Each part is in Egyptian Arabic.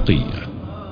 بقية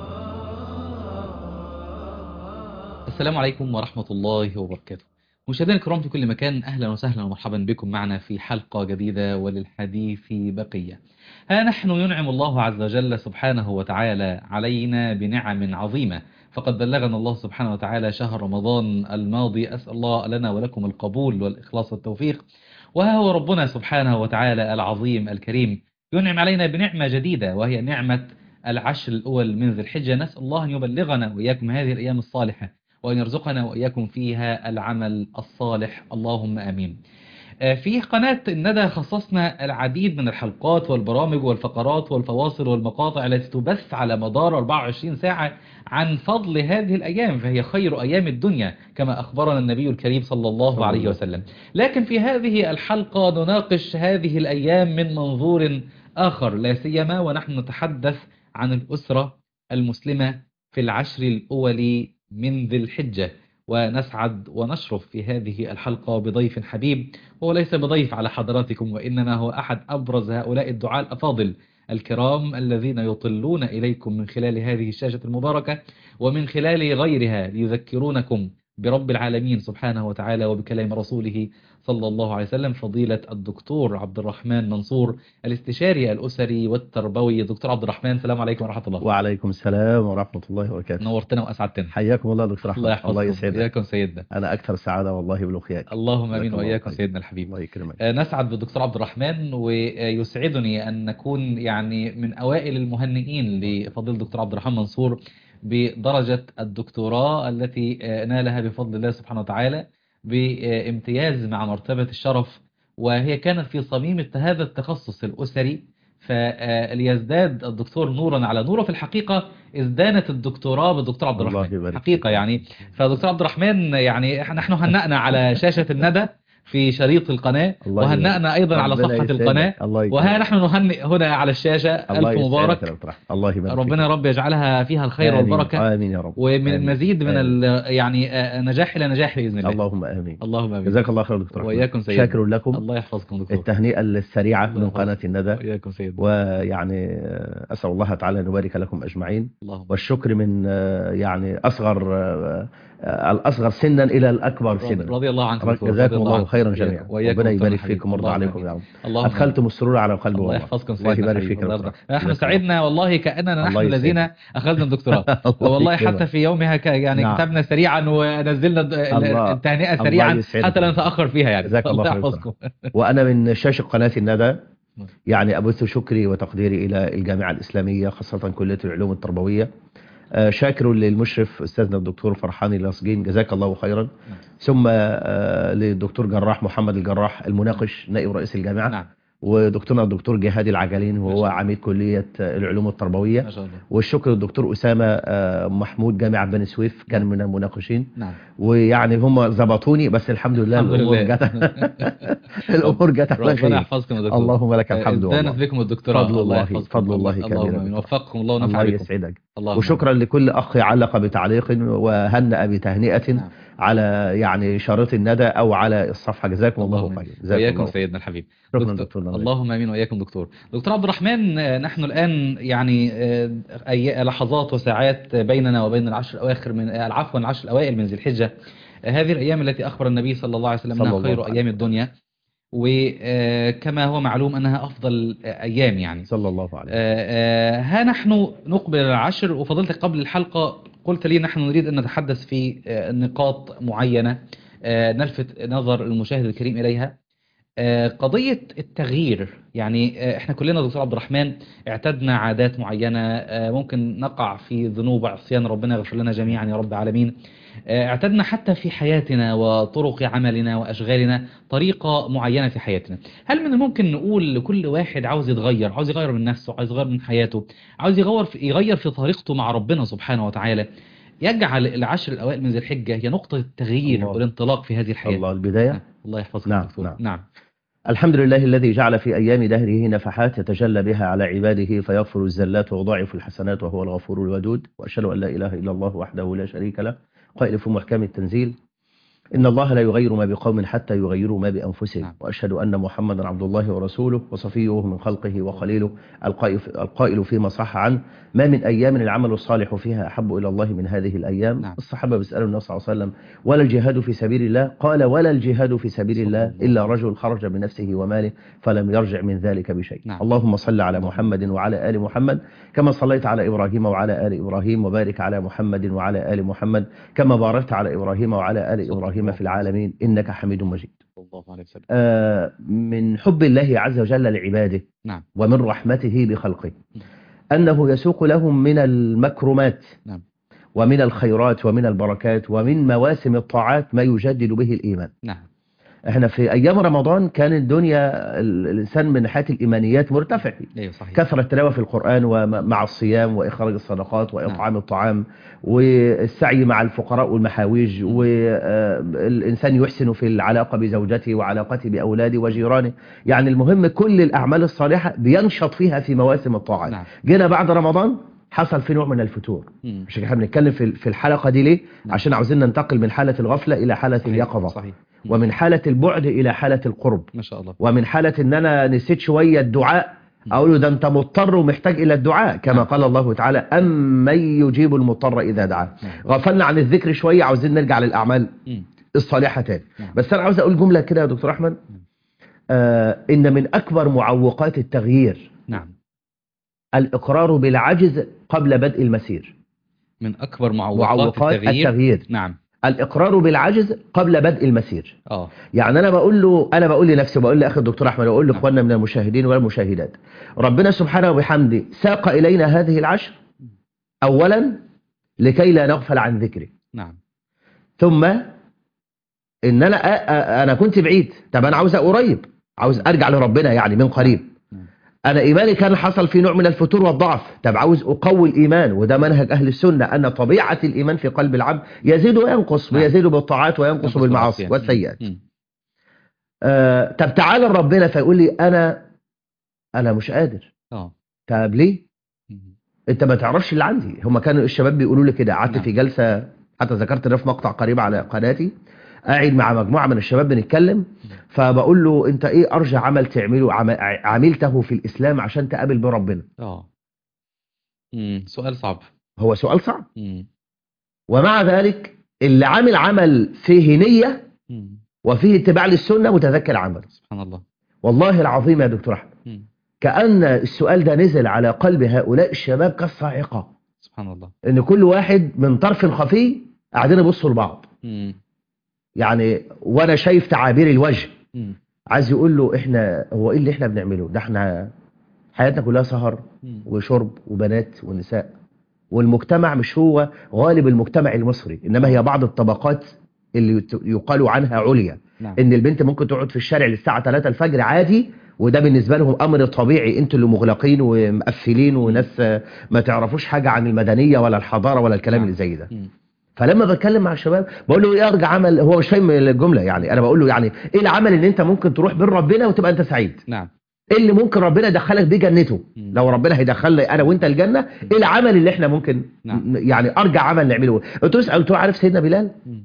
السلام عليكم ورحمة الله وبركاته مشاهدينا الكرام في كل مكان أهلا وسهلا ومرحبا بكم معنا في حلقة جديدة وللحديث بقية ها نحن ينعم الله عز وجل سبحانه وتعالى علينا بنعم عظيمة فقد بلغنا الله سبحانه وتعالى شهر رمضان الماضي أسأل الله لنا ولكم القبول والإخلاص والتوفيق وها هو ربنا سبحانه وتعالى العظيم الكريم ينعم علينا بنعمة جديدة وهي نعمة العشر الأول من ذي الحجة نسأل الله أن يبلغنا وإياكم هذه الأيام الصالحة وأن يرزقنا وإياكم فيها العمل الصالح اللهم آمين في قناة الندى خصصنا العديد من الحلقات والبرامج والفقرات والفواصل والمقاطع التي تبث على مدار 24 ساعة عن فضل هذه الأيام فهي خير أيام الدنيا كما أخبرنا النبي الكريم صلى الله عليه وسلم لكن في هذه الحلقة نناقش هذه الأيام من منظور آخر لا سيما ونحن نتحدث عن الأسرة المسلمة في العشر الأول من ذي الحجة ونسعد ونشرف في هذه الحلقة بضيف حبيب هو ليس بضيف على حضراتكم وإنما هو أحد أبرز هؤلاء الدعاء الأفاضل الكرام الذين يطلون إليكم من خلال هذه الشاشة المباركة ومن خلال غيرها ليذكرونكم برب العالمين سبحانه وتعالى وبكلام رسوله صلى الله عليه وسلم فضيلة الدكتور عبد الرحمن منصور الاستشاري الأسري والتربوي دكتور عبد الرحمن السلام عليكم ورحمة الله وعليكم السلام ورحمة الله وبركاته نورتنا وأسعدتنا حياكم الله دكتور أحمد الله يحفظكم الله يسعدك إياكم سيدنا أنا أكثر سعادة والله بلقياك اللهم امين جزاك الله واياكم خير. سيدنا الحبيب الله يكرمك آه، نسعد بالدكتور عبد الرحمن ويسعدني ان نكون يعني من اوائل المهنئين لفضيله الدكتور عبد الرحمن منصور بدرجه الدكتوراه التي آه، نالها بفضل الله سبحانه وتعالى بامتياز مع مرتبه الشرف وهي كانت في صميم هذا التخصص الاسري فليزداد الدكتور نورا على نوره في الحقيقه ازدانت الدكتوراه بالدكتور عبد الله الرحمن يبارك حقيقه فيك. يعني فدكتور عبد الرحمن يعني إحنا- نحن هنأنا على شاشة الندى في شريط القناة الله وهنأنا أيضا على ربنا صفحة يسعدك. القناة الله يكرمك. وها نحن نهنئ هنا على الشاشة الله ألف يسعدك مبارك يا دكتور أحمد. الله يبارك ربنا يا فيك. رب يجعلها فيها الخير آمين. والبركة آمين يا رب ومن آمين. المزيد من آمين. ال- يعني آه، نجاح إلى نجاح بإذن الله اللهم آمين اللهم آمين جزاك الله خير دكتور أحمد. وإياكم سيدنا. شاكر لكم الله يحفظكم دكتور التهنئة السريعة الله من يحفظك. قناة الندى وإياكم سيدنا ويعني آه، أسأل الله تعالى أن يبارك لكم أجمعين اللهم والشكر من آه، يعني أصغر آه، آه، الأصغر سنا إلى الأكبر رضي- سنا رضي الله عنكم دكتور. جزاكم رضي الله عنكم. خيرا وإياكم- جميعا وإياكم ربنا دكتور يبارك حبيب. فيكم ويرضى اللهم عليكم آمين. يا رب اللهم أدخلتم السرور على قلب الله والله يحفظكم الله سيدنا يبارك الحبيب. فيك يا الله دكتور. يرضى. نحن جزاك الله. سعدنا والله كأننا نحن الله يسعدك. الذين أخذنا الدكتوراه الله والله يكرمك. حتى في يومها ك- يعني نعم. كتبنا سريعا ونزلنا الد- الله- التهنئة الله سريعا يسعدك. حتى لا نتأخر فيها يعني جزاك الله خير. يحفظكم وأنا من شاشة قناة الندى نعم. يعني أبث شكري وتقديري إلى الجامعة الإسلامية خاصة كلية العلوم التربوية آه، شاكر للمشرف أستاذنا الدكتور فرحان اللاصقين جزاك الله خيرا ثم آه، للدكتور جراح محمد الجراح المناقش نائب رئيس الجامعة نعم ودكتورنا الدكتور جهاد العجلين ما وهو شاء الله. عميد كلية آه، العلوم التربوية ما شاء الله والشكر للدكتور أسامة آه، محمود جامعة بني سويف كان من المناقشين نعم ويعني هم ظبطوني بس الحمد لله الحمد الامور لله. جت الامور جت على ربنا خير يحفظكم يا دكتور اللهم لك الحمد ازدانت والله بكم الدكتوراه فضل الله- يحفظكم. فضل الله اللهم كبير يا آمين. دكتور. وفقكم الله ونفع الله بكم يسعدك اللهم وشكرا لكل اخ علق بتعليق وهنأ بتهنئة نعم. على يعني شريط الندى او على الصفحة جزاكم الله اللهم خير آمين. جزاكم وإياكم الله خير. سيدنا الحبيب شكرا دكتور- دكتور الله اللهم امين واياكم دكتور دكتور عبد الرحمن آه، نحن الان يعني آه، أي لحظات وساعات بيننا وبين العشر الاواخر من آه، عفوا العشر الاوائل من ذي الحجه آه، هذه الايام التي اخبر النبي صلى الله عليه وسلم صلى انها الله خير عليه ايام الدنيا وكما هو معلوم انها افضل آه، ايام يعني صلى الله عليه وسلم. آه، آه، ها نحن نقبل على العشر وفضلتك قبل الحلقة قلت لي نحن نريد أن نتحدث في آه، نقاط معينة آه، نلفت نظر المشاهد الكريم إليها آه، قضية التغيير يعني آه، احنا كلنا دكتور عبد الرحمن اعتدنا عادات معينة آه، ممكن نقع في ذنوب وعصيان ربنا يغفر لنا جميعا يا رب العالمين آه، اعتدنا حتى في حياتنا وطرق عملنا وأشغالنا طريقة معينة في حياتنا هل من الممكن نقول لكل واحد عاوز يتغير عاوز يغير من نفسه عاوز يغير من حياته عاوز يغير في, يغير في طريقته مع ربنا سبحانه وتعالى يجعل العشر الأوائل من ذي الحجة هي نقطة التغيير الله. والانطلاق في هذه الحياة الله البداية نعم. الله يحفظك نعم، يا دكتور. نعم. نعم الحمد لله الذي جعل في أيام دهره نفحات يتجلى بها على عباده فيغفر الزلات ويضاعف الحسنات وهو الغفور الودود وأشهد أن لا إله إلا الله وحده لا شريك له قائل في محكم التنزيل إن الله لا يغير ما بقوم حتى يغيروا ما بأنفسهم نعم. وأشهد أن محمدا عبد الله ورسوله وصفيه من خلقه وخليله القائل القائل فيما صح عنه ما من أيام العمل الصالح فيها أحب إلى الله من هذه الأيام نعم. الصحابة بيسألوا النبي صلى الله عليه وسلم ولا الجهاد في سبيل الله قال ولا الجهاد في سبيل صلى الله الله إلا رجل خرج بنفسه وماله فلم يرجع من ذلك بشيء نعم. اللهم صل على اللهم. محمد وعلى آل محمد كما صليت على إبراهيم وعلى آل إبراهيم وبارك على محمد وعلى آل محمد كما باركت على إبراهيم وعلى آل صلى إبراهيم الله في العالمين إنك حميد مجيد صلى الله عليه وسلم آه، من حب الله عز وجل لعباده نعم ومن رحمته بخلقه أنه يسوق لهم من المكرمات نعم. ومن الخيرات ومن البركات ومن مواسم الطاعات ما يجدد به الإيمان نعم احنا في أيام رمضان كان الدنيا ال- الإنسان من ناحية الإيمانيات مرتفع ايوه صحيح كثرة التلاوة في القرآن ومع الصيام وإخراج الصدقات وإطعام الطعام والسعي مع الفقراء والمحاويج م. والإنسان يحسن في العلاقة بزوجته وعلاقته بأولاده وجيرانه يعني المهم كل الأعمال الصالحة بينشط فيها في مواسم الطاعات نعم جينا بعد رمضان حصل في نوع من الفتور مم. عشان احنا بنتكلم في في الحلقة دي ليه نعم. عشان عاوزين ننتقل من حالة الغفلة إلى حالة صحيح. اليقظة صحيح مم. ومن حالة البعد إلى حالة القرب ما شاء الله ومن حالة ان انا نسيت شوية الدعاء اقول له ده انت مضطر ومحتاج الى الدعاء كما نعم. قال الله تعالى امن يجيب المضطر اذا دعاه نعم. غفلنا عن الذكر شوية عاوزين نرجع للاعمال مم. الصالحة تاني نعم. بس انا عاوز اقول جملة كده يا دكتور احمد آه ان من اكبر معوقات التغيير نعم الاقرار بالعجز قبل بدء المسير من اكبر معوقات, معوقات التغيير, التغيير نعم الاقرار بالعجز قبل بدء المسير اه يعني انا بقول له انا بقول لنفسي وبقول لاخي الدكتور احمد وبقول نعم. لاخواننا من المشاهدين والمشاهدات ربنا سبحانه وبحمده ساق الينا هذه العشر اولا لكي لا نغفل عن ذكره نعم ثم ان انا أ- أ- انا كنت بعيد طب انا عاوز قريب عاوز ارجع لربنا يعني من قريب نعم. انا ايماني كان حصل فيه نوع من الفتور والضعف طب عاوز اقوي الايمان وده منهج اهل السنه ان طبيعه الايمان في قلب العبد يزيد وينقص نعم. ويزيد بالطاعات وينقص ينقص بالمعاصي بالعصيان. والسيئات مم. آه، طب تعالى لربنا فيقول لي انا انا مش قادر اه طب ليه مم. انت ما تعرفش اللي عندي هم كانوا الشباب بيقولوا لي كده قعدت نعم. في جلسه حتى ذكرت ده في مقطع قريب على قناتي قاعد مع مجموعه من الشباب بنتكلم فبقول له انت ايه ارجى عمل تعمله عم- عملته في الاسلام عشان تقابل بربنا اه مم. سؤال صعب هو سؤال صعب مم. ومع ذلك اللي عامل عمل فيه نيه مم. وفيه اتباع للسنه متذكر عمل سبحان الله والله العظيم يا دكتور احمد مم. كأن السؤال ده نزل على قلب هؤلاء الشباب كالصاعقة سبحان الله ان كل واحد من طرف خفي قاعدين يبصوا لبعض مم. يعني وانا شايف تعابير الوجه مم. عايز يقول له احنا هو ايه اللي احنا بنعمله ده احنا حياتنا كلها سهر مم. وشرب وبنات ونساء والمجتمع مش هو غالب المجتمع المصري انما هي بعض الطبقات اللي يت- يقال عنها عليا نعم ان البنت ممكن تقعد في الشارع للساعه 3 الفجر عادي وده بالنسبه لهم امر طبيعي انتوا اللي مغلقين ومقفلين وناس آه، ما تعرفوش حاجه عن المدنيه ولا الحضاره ولا الكلام نعم. اللي زي ده مم. فلما بتكلم مع الشباب بقول له ايه ارجع عمل هو مش فاهم الجمله يعني انا بقول له يعني ايه العمل اللي انت ممكن تروح بين ربنا وتبقى انت سعيد نعم ايه اللي ممكن ربنا يدخلك بيه جنته مم. لو ربنا هيدخلنا انا وانت الجنه ايه العمل اللي احنا ممكن نعم. يعني ارجع عمل نعمله قلت له اسال قلت له عارف سيدنا بلال مم.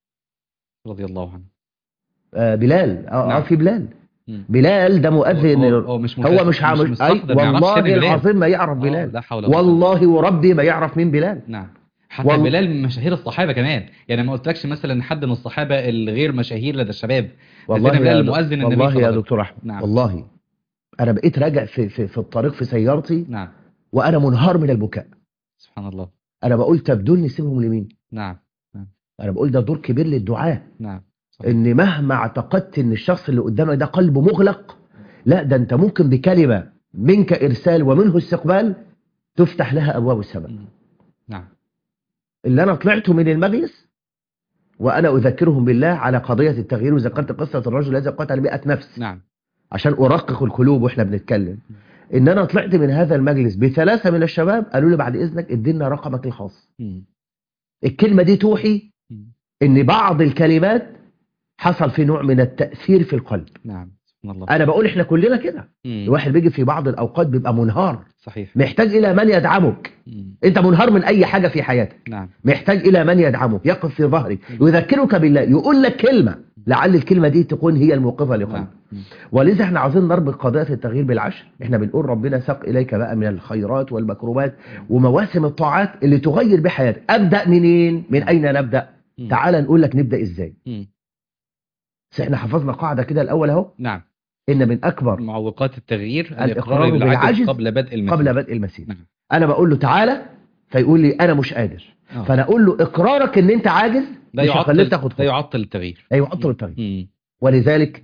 رضي الله عنه آه بلال اه, نعم. آه في بلال مم. بلال ده مؤذن هو, هو مش هو مش عامل اي مستقدر، ما يعرفش والله سيدنا بلال. العظيم ما يعرف آه، بلال لا حول ولا قوة. والله وربي ما يعرف مين بلال نعم حتى والله- بلال من مشاهير الصحابه كمان يعني ما قلتلكش مثلا حد من الصحابه الغير مشاهير لدى الشباب والله سيدنا بلال يا المؤذن النبي والله صلى الله يا عليه دكتور احمد نعم. والله انا بقيت راجع في, في في الطريق في سيارتي نعم وانا منهار من البكاء سبحان الله انا بقول طب دول نسيبهم لمين نعم انا بقول ده دور كبير للدعاة نعم صحيح. ان مهما اعتقدت ان الشخص اللي قدامك ده قلبه مغلق لا ده انت ممكن بكلمة منك ارسال ومنه استقبال تفتح لها ابواب السماء مم. نعم اللي انا طلعته من المجلس وانا اذكرهم بالله على قضية التغيير وذكرت قصة الرجل الذي قتل 100 نفس نعم عشان ارقق القلوب واحنا بنتكلم ان انا طلعت من هذا المجلس بثلاثة من الشباب قالوا لي بعد اذنك ادينا رقمك الخاص مم. الكلمة دي توحي مم. ان بعض الكلمات حصل في نوع من التأثير في القلب نعم سبحان الله انا بقول احنا كلنا كده مم. الواحد بيجي في بعض الاوقات بيبقى منهار صحيح محتاج الى من يدعمك مم. انت منهار من اي حاجه في حياتك نعم محتاج الى من يدعمك يقف في ظهرك يذكرك بالله يقول لك كلمه لعل الكلمه دي تكون هي الموقفه لقلبك نعم مم. ولذا احنا عاوزين نربط قضيه التغيير بالعشر احنا بنقول ربنا ساق اليك بقى من الخيرات والمكروبات ومواسم الطاعات اللي تغير بحياتك ابدا منين من اين نبدا مم. تعال نقول لك نبدا ازاي مم. بس احنا حفظنا قاعده كده الاول اهو نعم ان من اكبر معوقات التغيير الإقرار الإقرار بالعجز بالعجز قبل بدء المسير قبل بدء المسير نعم. انا بقول له تعالى فيقول لي انا مش قادر آه. فانا اقول له اقرارك ان انت عاجز ده مش يعطل هيخليك تاخد ده خطوه يعطل التغيير ايوه عطل الطريق مم. ولذلك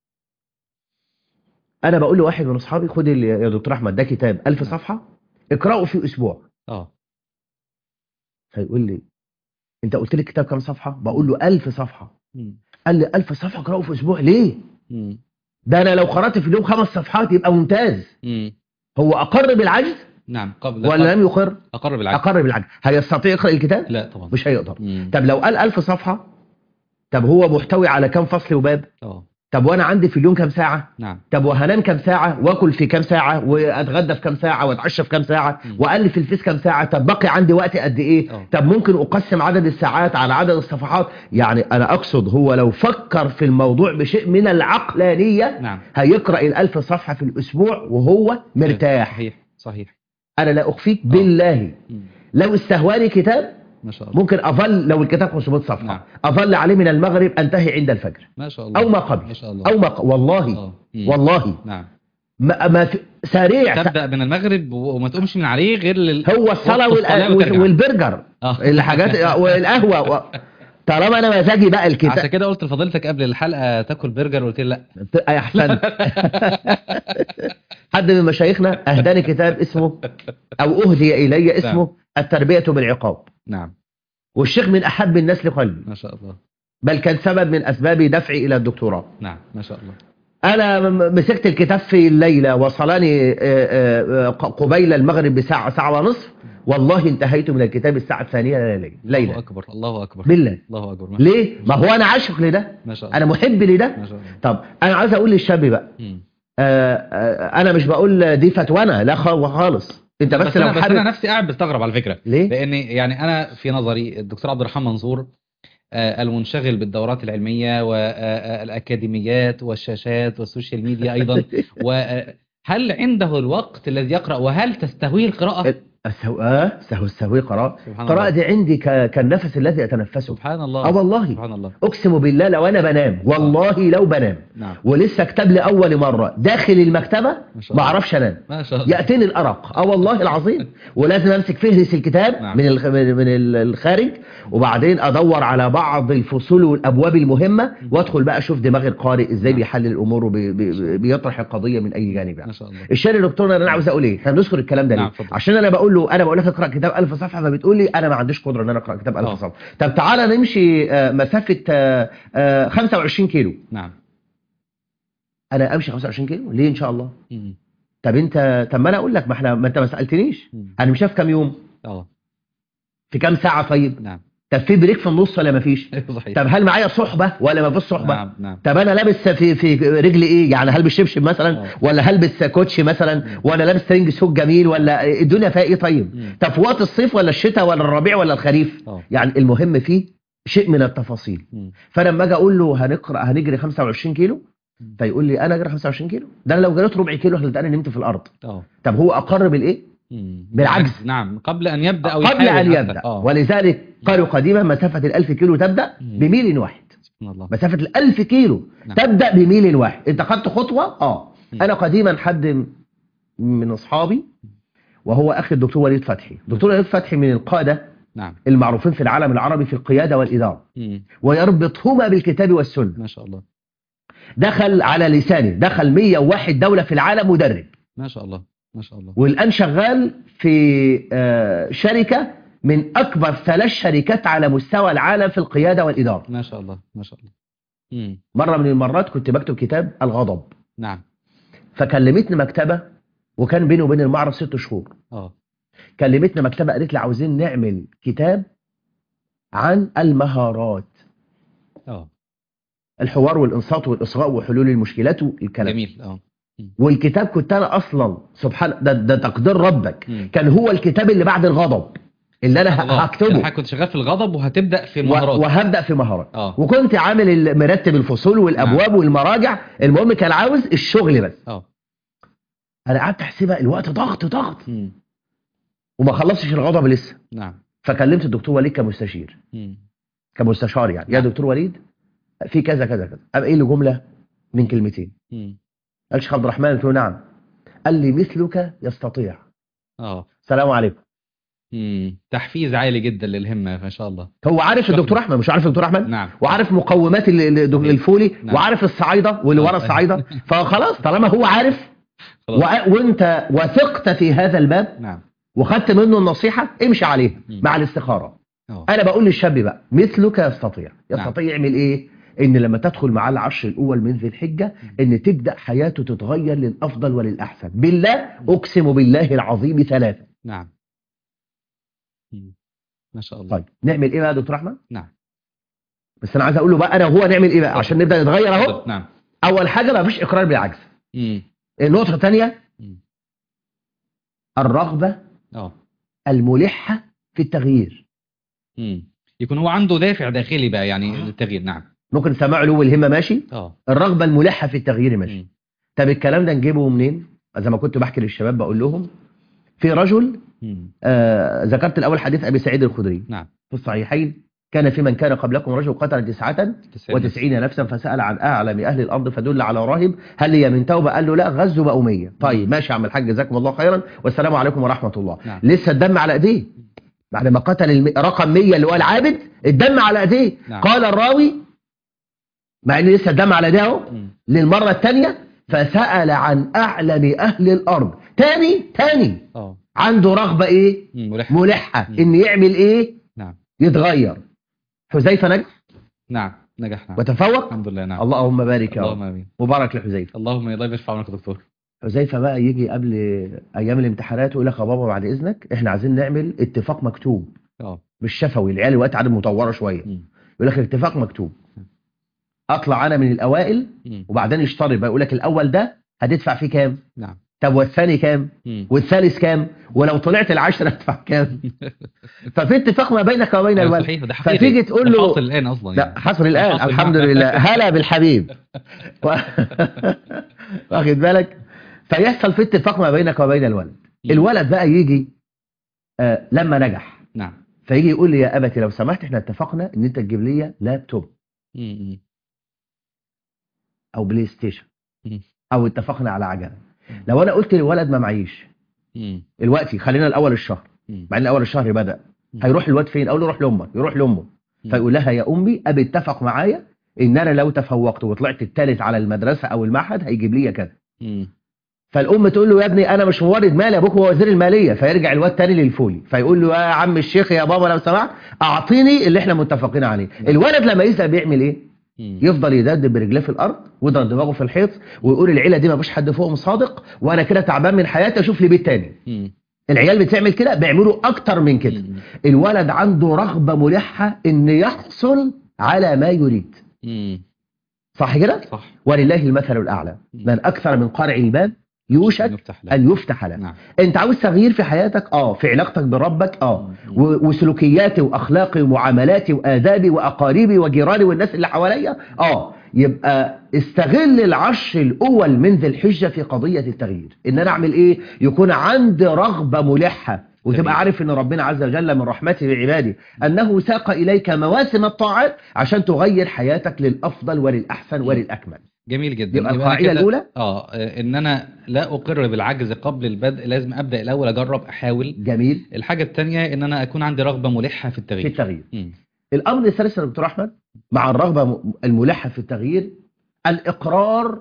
انا بقول لواحد من اصحابي خد ال- يا دكتور احمد ده كتاب ألف صفحه اقراه في اسبوع اه فيقول لي انت قلت لي الكتاب كام صفحه بقول له ألف صفحه مم. قال لي ألف صفحه اقراه في اسبوع ليه مم. ده انا لو قرات في اليوم خمس صفحات يبقى ممتاز مم. هو اقر بالعجز نعم قبل ولا لم يقر أقر بالعجز اقر بالعجز هيستطيع يقرا الكتاب لا طبعا مش هيقدر مم. طب لو قال ألف صفحة طب هو محتوي على كام فصل وباب اه طب وانا عندي في اليوم كام ساعة نعم طب وهنام كام ساعة واكل في كام ساعة واتغدى في كام ساعة واتعشى في كام ساعة مم. والف في الفيس كام ساعة طب باقي عندي وقت قد ايه اه طب ممكن اقسم عدد الساعات على عدد الصفحات يعني انا اقصد هو لو فكر في الموضوع بشيء من العقلانية نعم هيقرأ الالف صفحة في الاسبوع وهو مرتاح صحيح صحيح انا لا اخفيك بالله مم. لو استهواني كتاب ما شاء الله ممكن اظل لو الكتاب 500 صفحه نعم. اظل عليه من المغرب انتهي عند الفجر ما شاء الله او ما قبل ما شاء الله او ما ق... والله آه. مم. والله نعم ما, ما في... سريع س... تبدأ من المغرب و- وما تقومش من عليه غير لل... هو الصلاه وقت والأ... الصلاة وال... وترجع. والبرجر آه. الحاجات والقهوه و... طالما انا مزاجي بقى عشان الكتاب كده قلت لفضيلتك قبل الحلقة تاكل برجر وقلت لي لا اي احسن حد من مشايخنا اهداني كتاب اسمه او اهدي الي اسمه التربيه بالعقاب نعم والشيخ من احب الناس لقلبي ما شاء الله بل كان سبب من اسباب دفعي الى الدكتوراه نعم ما شاء الله انا م- مسكت الكتاب في الليله وصلني آه، آه، آه، قبيل المغرب بساعه ساعه ونصف والله انتهيت من الكتاب الساعه الثانيه ليله الله ليله أكبر الله أكبر بالله الله أكبر ما, ليه ما هو انا عاشق لده ما شاء الله انا محب لده ما شاء الله طب انا عايز اقول للشاب بقى مم. آه، آه، انا مش بقول دي فتوانا لا خ- خالص انت بس, بس, لو أنا بس حابب أنا نفسي قاعد بستغرب على فكرة ليه لأن يعني أنا في نظري الدكتور عبد الرحمن منصور آه، المنشغل بالدورات العلمية والأكاديميات والشاشات والسوشيال ميديا أيضا وهل عنده الوقت الذي يقرأ وهل تستهويه القراءة؟ السو... اه سهو السهوي قراءة سبحان قراءة الله دي عندي ك... كالنفس الذي اتنفسه سبحان اه الله والله سبحان الله اقسم بالله لو انا بنام والله لو بنام نعم ولسه كتاب لي اول مره داخل المكتبه ما شاء ما الله اعرفش انام ما شاء الله ياتيني الارق اه والله العظيم ولازم امسك فهرس الكتاب نعم. من الخ- من من ال- الخارج وبعدين ادور على بعض الفصول والابواب المهمه وادخل بقى اشوف دماغ القارئ ازاي نعم. بيحلل الامور وبيطرح القضيه من اي جانب ما يعني شاء الله الشارع يا دكتور انا عاوز اقول ايه احنا بنذكر الكلام ده نعم، ليه اتفضل. عشان انا بقول له انا بقول لك اقرا كتاب 1000 صفحه فبتقول لي انا ما عنديش قدره ان انا اقرا كتاب 1000 آه. صفحه طب تعالى نمشي آه، مسافه آه، آه، 25 كيلو نعم انا امشي 25 كيلو ليه ان شاء الله مم. طب انت طب ما انا اقول لك ما احنا ما انت ما سالتنيش مم. هنمشيها في كام يوم اه في كام ساعه طيب نعم طب في بريك في النص ولا ما فيش صحيح طب هل معايا صحبه ولا ما فيش صحبه نعم نعم طب انا لابس في في رجلي ايه يعني هلبس شبشب مثلا آه. ولا هلبس كوتشي مثلا مم. ولا لابس ترنج سوق جميل ولا الدنيا فيها ايه طيب مم. طب في وقت الصيف ولا الشتاء ولا الربيع ولا الخريف اه يعني المهم فيه شيء من التفاصيل مم. فانا لما اجي اقول له هنقرا هنجري 25 كيلو مم. فيقول لي انا اجري 25 كيلو ده انا لو جريت ربع كيلو هتلاقيني نمت في الارض اه طب هو اقر بالايه مم. بالعكس. نعم قبل ان يبدا او قبل يحاول ان حتى. يبدا اه ولذلك قالوا قديما مسافه الألف كيلو تبدا مم. بميل واحد سبحان الله مسافه الألف كيلو نعم. تبدا بميل واحد انت خدت خطوه اه مم. انا قديما حد من اصحابي وهو اخي الدكتور وليد فتحي دكتور وليد فتحي من القاده نعم المعروفين في العالم العربي في القياده والاداره مم. ويربطهما بالكتاب والسنه ما شاء الله دخل على لسانه دخل 101 دوله في العالم مدرب ما شاء الله ما شاء الله والان شغال في آه، شركه من اكبر ثلاث شركات على مستوى العالم في القياده والاداره ما شاء الله ما شاء الله مم. مره من المرات كنت بكتب كتاب الغضب نعم فكلمتني مكتبه وكان بيني وبين المعرض ست شهور اه كلمتني مكتبه قالت لي عاوزين نعمل كتاب عن المهارات اه الحوار والانصات والاصغاء وحلول المشكلات والكلام جميل اه والكتاب كنت انا اصلا سبحان ده, ده تقدير ربك مم. كان هو الكتاب اللي بعد الغضب اللي انا ه- الله. يعني هكتبه حضرتك كنت شغال في الغضب وهتبدا في و- المهارات وهبدا في مهارات اه وكنت عامل ال- مرتب الفصول والابواب والمراجع المهم كان عاوز الشغل بس اه انا قعدت احسبها الوقت ضغط ضغط مم. وما خلصتش الغضب لسه نعم فكلمت الدكتور وليد كمستشير مم. كمستشار يعني يا نعم. دكتور وليد في كذا كذا كذا قام قايل لي جمله من كلمتين مم. قال شيخ عبد الرحمن قلت له نعم قال لي مثلك يستطيع اه السلام عليكم مم. تحفيز عالي جدا للهمه ما شاء الله هو عارف شكراً. الدكتور احمد مش عارف الدكتور احمد نعم وعارف مقومات ال- ال- ال- الفولي نعم. وعارف الصعايده واللي ورا آه. الصعايده فخلاص طالما هو عارف خلاص. وع- وانت وثقت في هذا الباب نعم وخدت منه النصيحه امشي عليها مم. مع الاستخاره اه انا بقول للشاب بقى مثلك يستطيع نعم. يستطيع يعمل ايه ان لما تدخل معاه العشر الاول من ذي الحجه ان تبدا حياته تتغير للافضل وللاحسن بالله اقسم بالله العظيم ثلاثه نعم مم. ما شاء الله طيب نعمل ايه بقى يا دكتور احمد نعم بس انا عايز اقول له بقى انا وهو نعمل ايه بقى عشان نبدا نتغير اهو نعم اول حاجه ما فيش اقرار بالعجز مم. النقطه الثانيه مم. الرغبه اه الملحه في التغيير مم. يكون هو عنده دافع داخلي بقى يعني للتغيير نعم ممكن سماع علو الهمه ماشي اه الرغبه الملحه في التغيير ماشي مم. طب الكلام ده نجيبه منين زي ما كنت بحكي للشباب بقول لهم في رجل مم. آه ذكرت الاول حديث ابي سعيد الخدري نعم في الصحيحين كان في من كان قبلكم رجل قتل تسعة تسعين. وتسعين نفسا فسأل عن أعلم أهل الأرض فدل على راهب هل هي من توبة قال له لا غزوا بقوا 100 طيب ماشي يا عم الحاج جزاكم الله خيرا والسلام عليكم ورحمة الله نعم. لسه الدم على ايديه بعد ما قتل الم... رقم 100 اللي هو العابد الدم على ايديه نعم. قال الراوي مع ان لسه الدم على ايديه اهو مم. للمرة الثانية فسأل عن أعلم أهل الأرض تاني تاني اه عنده رغبة إيه مم. ملح ملحة مم. إن يعمل إيه نعم يتغير حذيفة نجح نعم نجح نعم وتفوق الحمد لله نعم اللهم بارك يا اللهم رب امين مبارك لحذيفة اللهم الله يرفع عنك يا دكتور حذيفة بقى يجي قبل أيام الامتحانات ويقول لك يا بابا بعد إذنك إحنا عايزين نعمل اتفاق مكتوب اه مش شفوي العيال الوقت عادة مطورة شوية مم. يقول لك اتفاق مكتوب أطلع أنا من الأوائل مم. وبعدين يشترط بقى يقول لك الأول ده هتدفع فيه كام نعم طب والثاني كام مم. والثالث كام ولو طلعت العشرة ادفع كام ففي اتفاق ما بينك وبين أيوة الولد صحيح ده حقيقي فتيجي تقول ده له حاصل الان اصلا لا يعني حصل الآن حصل الحمد الآن. لله هلا بالحبيب و- واخد بالك فيحصل في اتفاق ما بينك وبين الولد مم. الولد بقى يجي آه لما نجح نعم فيجي يقول لي يا أبتي لو سمحت احنا اتفقنا ان انت تجيب لي لابتوب مم. مم. او بلاي ستيشن مم. او اتفقنا على عجله لو انا قلت للولد ما معيش مم. دلوقتي خلينا الاول الشهر مم. مع ان اول الشهر بدا مم. هيروح الواد فين اقول له روح لامك يروح لامه مم. فيقول لها يا امي ابي اتفق معايا ان انا لو تفوقت وطلعت الثالث على المدرسه او المعهد هيجيب لي كذا مم. فالام تقول له يا ابني انا مش مورد مالي ابوك هو وزير الماليه فيرجع الواد تاني للفولي فيقول له يا عم الشيخ يا بابا لو سمحت اعطيني اللي احنا متفقين عليه الولد لما يزهق بيعمل ايه مم. يفضل يدب برجليه في الارض ويضرب دماغه في الحيط ويقول العيله دي ما فيش حد فوقهم صادق وانا كده تعبان من حياتي اشوف لي بيت تاني مم. العيال بتعمل كده بيعملوا اكتر من كده مم. الولد عنده رغبه ملحه ان يحصل على ما يريد مم. صح كده صح ولله المثل الاعلى مم. من اكثر من قارع الباب يوشك يفتح له. ان يفتح له نعم انت عاوز تغيير في حياتك اه في علاقتك بربك اه مم. و- وسلوكياتي واخلاقي ومعاملاتي وادابي واقاربي وجيراني والناس اللي حواليا اه يبقى استغل العشر الاول من ذي الحجه في قضيه التغيير ان انا اعمل ايه يكون عندي رغبه ملحه تغيير. وتبقى عارف ان ربنا عز وجل من رحمته بعباده انه ساق اليك مواسم الطاعات عشان تغير حياتك للافضل وللاحسن وللاكمل جميل جدا يبقى أنا القاعده كده- الاولى اه ان انا لا اقر بالعجز قبل البدء لازم ابدا الاول اجرب احاول جميل الحاجه الثانيه ان انا اكون عندي رغبه ملحه في في التغيير التغيير مم. الامر الثالث يا دكتور احمد مع الرغبه م- الملحه في التغيير الاقرار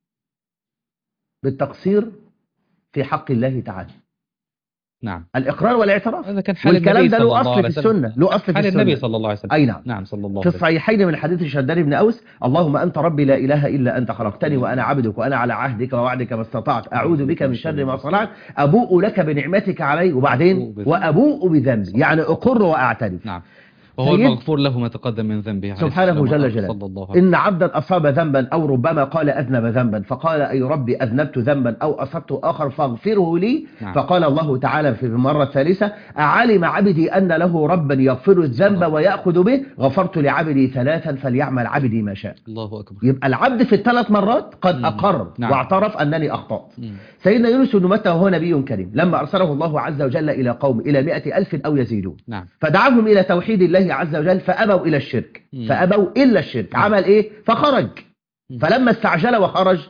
بالتقصير في حق الله تعالى نعم الاقرار والاعتراف هذا كان حال والكلام النبي ده صلى له الله اصل عليه في وسلم السنه له اصل في حال النبي السنه صلى الله عليه وسلم اي نعم نعم صلى الله في عليه وسلم الصحيحين من حديث شداد بن اوس اللهم انت ربي لا اله الا انت خلقتني وانا عبدك وانا على عهدك ووعدك ما استطعت اعوذ بك من شر ما صنعت ابوء لك بنعمتك علي وبعدين أبوء بذنبي. وابوء بذنبي يعني اقر واعترف نعم وهو سيد- المغفور له ما تقدم من ذنبه عليه سبحانه السلام جل وقال جلاله. صلى الله عليه إن عبدا أصاب ذنبا أو ربما قال أذنب ذنبا فقال أي ربي أذنبت ذنبا أو أصبت آخر فاغفره لي نعم. فقال الله تعالى في المرة الثالثة أعلم عبدي أن له ربا يغفر الذنب ويأخذ به غفرت لعبدي ثلاثا فليعمل عبدي ما شاء الله أكبر يبقى العبد في الثلاث مرات قد مم. أقر نعم. واعترف أنني أخطأت مم. سيدنا يونس بن متى وهو نبي كريم لما أرسله الله عز وجل إلى قوم إلى مئة ألف أو يزيدون نعم فدعاهم إلى توحيد الله عز وجل فأبوا إلى الشرك مم. فأبوا إلا الشرك نعم. عمل إيه فخرج مم. فلما استعجل وخرج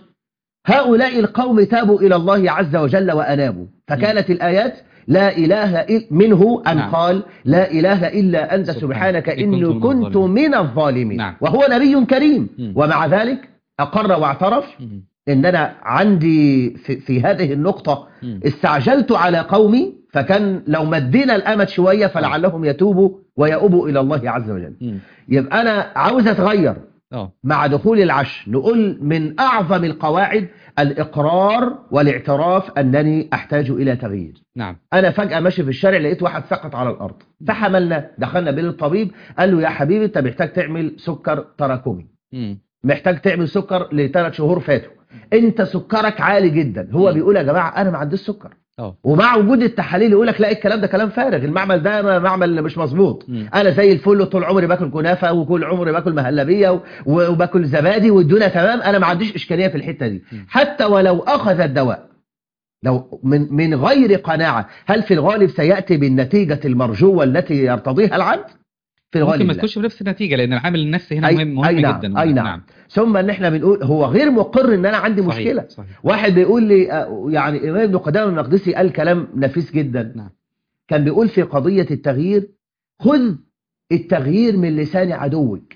هؤلاء القوم تابوا إلى الله عز وجل وأنابوا فكانت الآيات لا إله إل منه أن نعم. قال لا إله إلا أنت سبحانك سبحانك إني إني كنت من كنت الظالمين. من الظالمين نعم. وهو نبي كريم مم. ومع ذلك أقر واعترف مم. ان انا عندي في, في هذه النقطة مم. استعجلت على قومي فكان لو مدينا الامد شوية فلعلهم يتوبوا ويؤبوا الى الله عز وجل مم. يبقى انا عاوز اتغير اه مع دخول العشر نقول من اعظم القواعد الاقرار والاعتراف انني احتاج الى تغيير نعم انا فجأة ماشي في الشارع لقيت واحد سقط على الارض فحملنا دخلنا بين الطبيب قال له يا حبيبي انت محتاج تعمل سكر تراكمي مم. محتاج تعمل سكر لثلاث شهور فاتوا انت سكرك عالي جدا هو مم. بيقول يا جماعه انا ما عنديش سكر اه ومع وجود التحاليل يقول لك لا الكلام ده كلام فارغ المعمل ده معمل مش مظبوط مم. انا زي الفل طول عمري باكل كنافه وكل عمري باكل مهلبيه و- وباكل زبادي والدنيا تمام انا ما عنديش اشكاليه في الحته دي مم. حتى ولو اخذ الدواء لو من من غير قناعه هل في الغالب سياتي بالنتيجه المرجوه التي يرتضيها العبد في الغالب ممكن ما لا. تكونش بنفس النتيجة لأن العامل النفسي هنا أي- مهم مهم أي نعم، جدا أي نعم. ثم ان احنا بنقول هو غير مقر ان انا عندي صحيح. مشكله صحيح واحد بيقول لي آه، يعني الامام ابن قدامه المقدسي قال كلام نفيس جدا نعم. كان بيقول في قضيه التغيير خذ التغيير من لسان عدوك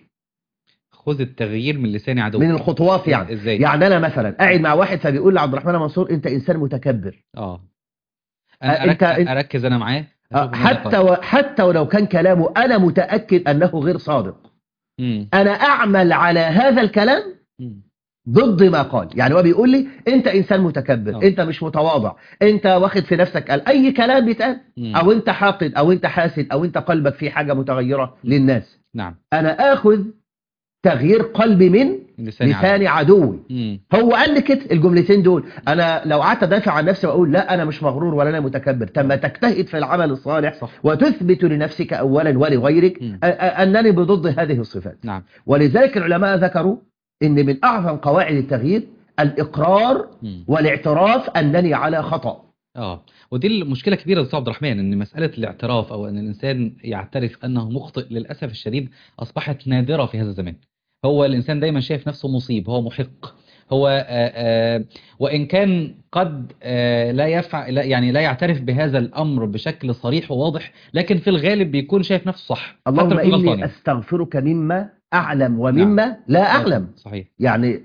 خذ التغيير من لسان عدوك من الخطوات يعني ازاي يعني انا مثلا قاعد مع واحد فبيقول لعبد الرحمن منصور انت انسان متكبر اه آه، انا أنت- أركز, اركز انا معاه آه، أشوف ماذا حتى قال. و... حتى ولو كان كلامه انا متاكد انه غير صادق مم. انا اعمل على هذا الكلام مم. ضد ما قال يعني هو بيقول لي انت انسان متكبر أه. انت مش متواضع انت واخد في نفسك قال اي كلام بيتقال مم. او انت حاقد او انت حاسد او انت قلبك فيه حاجه متغيره للناس نعم انا اخذ تغيير قلبي من من لسان عدوك. لسان عدوي مم. هو قال لي كده الجملتين دول انا لو قعدت ادافع عن نفسي واقول لا انا مش مغرور ولا انا متكبر طب ما تجتهد في العمل الصالح صح وتثبت لنفسك اولا ولغيرك مم. أ- أ- انني بضد هذه الصفات نعم ولذلك العلماء ذكروا ان من اعظم قواعد التغيير الاقرار مم. والاعتراف انني على خطا اه ودي المشكله كبيره يا استاذ عبد الرحمن ان مساله الاعتراف او ان الانسان يعترف انه مخطئ للاسف الشديد اصبحت نادره في هذا الزمان هو الانسان دايما شايف نفسه مصيب هو محق هو آآ آآ وان كان قد آه، لا يفعل لا- يعني لا يعترف بهذا الامر بشكل صريح وواضح لكن في الغالب بيكون شايف نفسه صح حتى اللهم لو كان غلطان اني يعني. استغفرك مما اعلم ومما لا اعلم صحيح يعني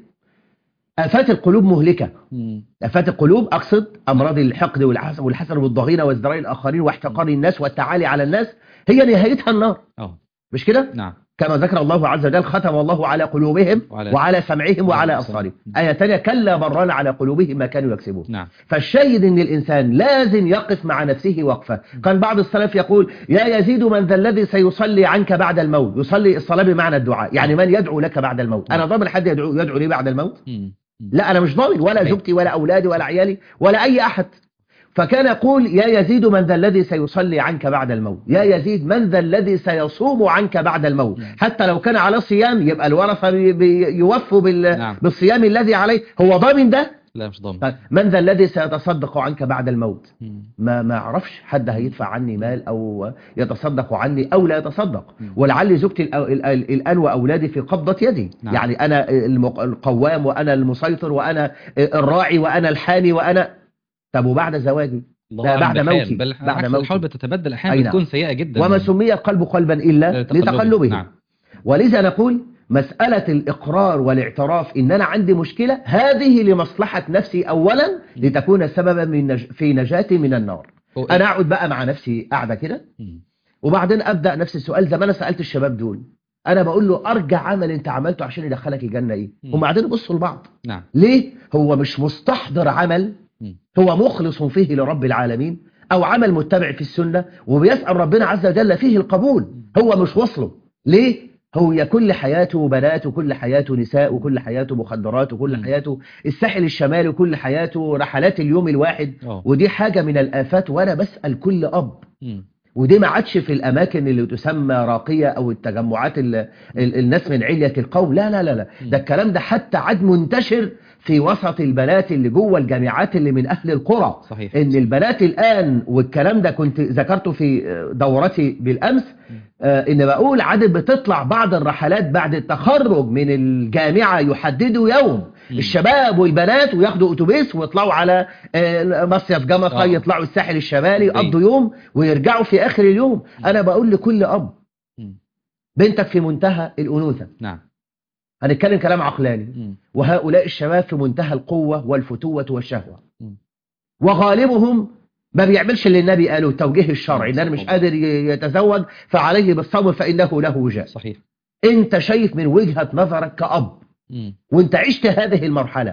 افات القلوب مهلكه مم. افات القلوب اقصد امراض الحقد والحسد والحسد والضغينه وازدراء الاخرين واحتقار الناس والتعالي على الناس هي نهايتها النار اه مش كده نعم كما ذكر الله عز وجل ختم الله على قلوبهم وعلى- وعلى سمعهم وعلى وعلى ابصارهم أبصارهم. ايه ثانيه كلا بران على قلوبهم ما كانوا يكسبون نعم فالشاهد ان الانسان لازم يقف مع نفسه وقفه كان بعض السلف يقول يا يزيد من ذا الذي سيصلي عنك بعد الموت يصلي الصلاه بمعنى الدعاء يعني من يدعو لك بعد الموت انا ضامن حد يدعو يدعو لي بعد الموت مم. مم. لا انا مش ضامن ولا صحيح. زوجتي ولا اولادي ولا عيالي ولا اي احد فكان يقول يا يزيد من ذا الذي سيصلي عنك بعد الموت يا يزيد من ذا الذي سيصوم عنك بعد الموت مم. حتى لو كان على صيام يبقى الورثه بي- بي- يوفوا بال... نعم. بالصيام الذي عليه هو ضامن ده لا مش ضامن طيب، من ذا الذي سيتصدق عنك بعد الموت مم. ما ما اعرفش حد هيدفع عني مال او يتصدق عني او لا يتصدق مم. ولعل زوجتي الأ- ال- ال- الان واولادي في قبضه يدي نعم. يعني انا المق- القوام وانا المسيطر وانا الراعي وانا الحامي وانا طب وبعد زواجي الله ده أعلم بعد بحال. موتي. بل بعد بعد موتي. الحال بتتبدل احيانا أي نعم. بتكون سيئه جدا وما سمي القلب قلبا الا لتقلبه نعم ولذا نقول مسألة الإقرار والاعتراف إن أنا عندي مشكلة هذه لمصلحة نفسي أولا لتكون سببا من نج... في نجاتي من النار هو- أنا أقعد بقى مع نفسي قاعدة كده مم. وبعدين أبدأ نفس السؤال زي ما أنا سألت الشباب دول أنا بقول له أرجع عمل أنت عملته عشان يدخلك الجنة إيه مم. هم بعدين يبصوا لبعض نعم ليه هو مش مستحضر عمل مم. هو مخلص فيه لرب العالمين او عمل متبع في السنه وبيسال ربنا عز وجل فيه القبول هو مش وصله ليه هو كل حياته بنات وكل حياته نساء وكل حياته مخدرات وكل مم. حياته الساحل الشمالي وكل حياته رحلات اليوم الواحد اه ودي حاجة من الآفات وأنا بسأل كل أب مم. ودي ما عادش في الأماكن اللي تسمى راقية أو التجمعات ال ال الناس من علية القوم لا لا لا لا مم. ده الكلام ده حتى عاد منتشر في وسط البنات اللي جوه الجامعات اللي من أهل القرى صحيح ان البنات الان والكلام ده كنت ذكرته في دورتي بالامس آه، ان بقول عادة بتطلع بعض الرحلات بعد التخرج من الجامعة يحددوا يوم مم. الشباب والبنات وياخدوا اتوبيس ويطلعوا على آه، مصيف جمصة آه. يطلعوا الساحل الشمالي أوكي. يقضوا يوم ويرجعوا في اخر اليوم انا بقول لكل اب مم. بنتك في منتهى الانوثة نعم هنتكلم كلام عقلاني مم. وهؤلاء الشباب في منتهى القوة والفتوة والشهوة مم. وغالبهم ما بيعملش اللي النبي قاله التوجيه الشرعي ان انا مش قادر ي- يتزوج فعليه بالصوم فانه له وجاء صحيح انت شايف من وجهة نظرك كأب مم. وانت عشت هذه المرحلة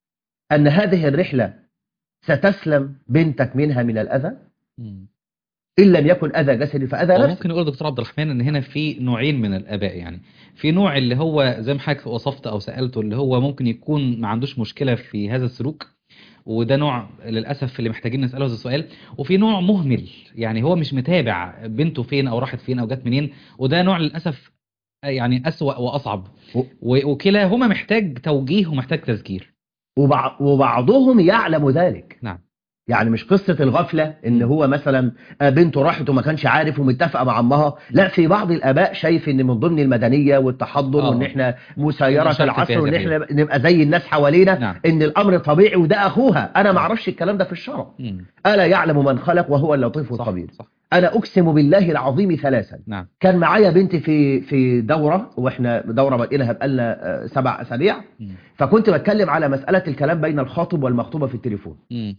ان هذه الرحلة ستسلم بنتك منها من الأذى مم. إن لم يكن أذى جسدي فأذى هو نفسي ممكن نقول دكتور عبد الرحمن ان هنا في نوعين من الاباء يعني في نوع اللي هو زي ما حضرتك وصفت او سالته اللي هو ممكن يكون ما عندوش مشكله في هذا السلوك وده نوع للاسف اللي محتاجين نساله هذا السؤال وفي نوع مهمل يعني هو مش متابع بنته فين او راحت فين او جت منين وده نوع للاسف يعني اسوأ واصعب و- و- وكلاهما محتاج توجيه ومحتاج تذكير وبع- وبعضهم يعلم ذلك نعم يعني مش قصة الغفلة ان هو مثلا آه، بنته راحت وما كانش عارف ومتفقة مع امها لا في بعض الاباء شايف ان من ضمن المدنية والتحضر آه. وان احنا مسيرة نشارك في العصر هذه وان احنا نبقى زي الناس حوالينا نعم. ان الامر طبيعي وده اخوها انا ما اعرفش الكلام ده في الشرع مم. الا يعلم من خلق وهو اللطيف صح الخبير صح انا اقسم بالله العظيم ثلاثا نعم كان معايا بنتي في في دوره واحنا دوره بقينا بقالنا آه، سبع اسابيع مم. فكنت بتكلم على مساله الكلام بين الخاطب والمخطوبه في التليفون مم.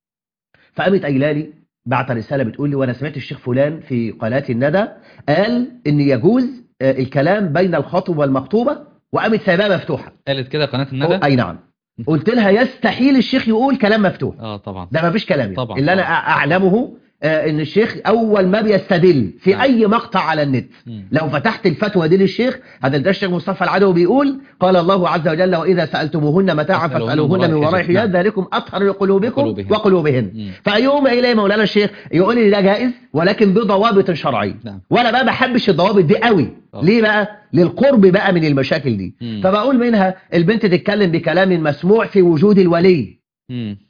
فقامت قايله لي بعت رساله بتقول لي وانا سمعت الشيخ فلان في قناه الندى قال ان يجوز آه، الكلام بين الخاطب والمخطوبه وقامت سايباها مفتوحه قالت كده قناه الندى اي نعم قلت لها يستحيل الشيخ يقول كلام مفتوح اه طبعا ده ما فيش كلام يعني. طبعا، اللي انا طبعا. اعلمه آه، ان الشيخ اول ما بيستدل في نعم. اي مقطع على النت مم. لو فتحت الفتوى دي للشيخ هتلقى الشيخ مصطفى العدوي بيقول قال الله عز وجل واذا سالتموهن متاعا فاسألوهن فاسالوهن من وراء وراء حجاب. حجاب ذلكم اطهر لقلوبكم وقلوبهن. وقلوبهن مم. فيوم الى مولانا الشيخ يقول لي ده جائز ولكن بضوابط شرعيه نعم وانا بقى بحبش الضوابط دي قوي آه. ليه بقى للقرب بقى من المشاكل دي مم. فبقول منها البنت تتكلم بكلام مسموع في وجود الولي مم.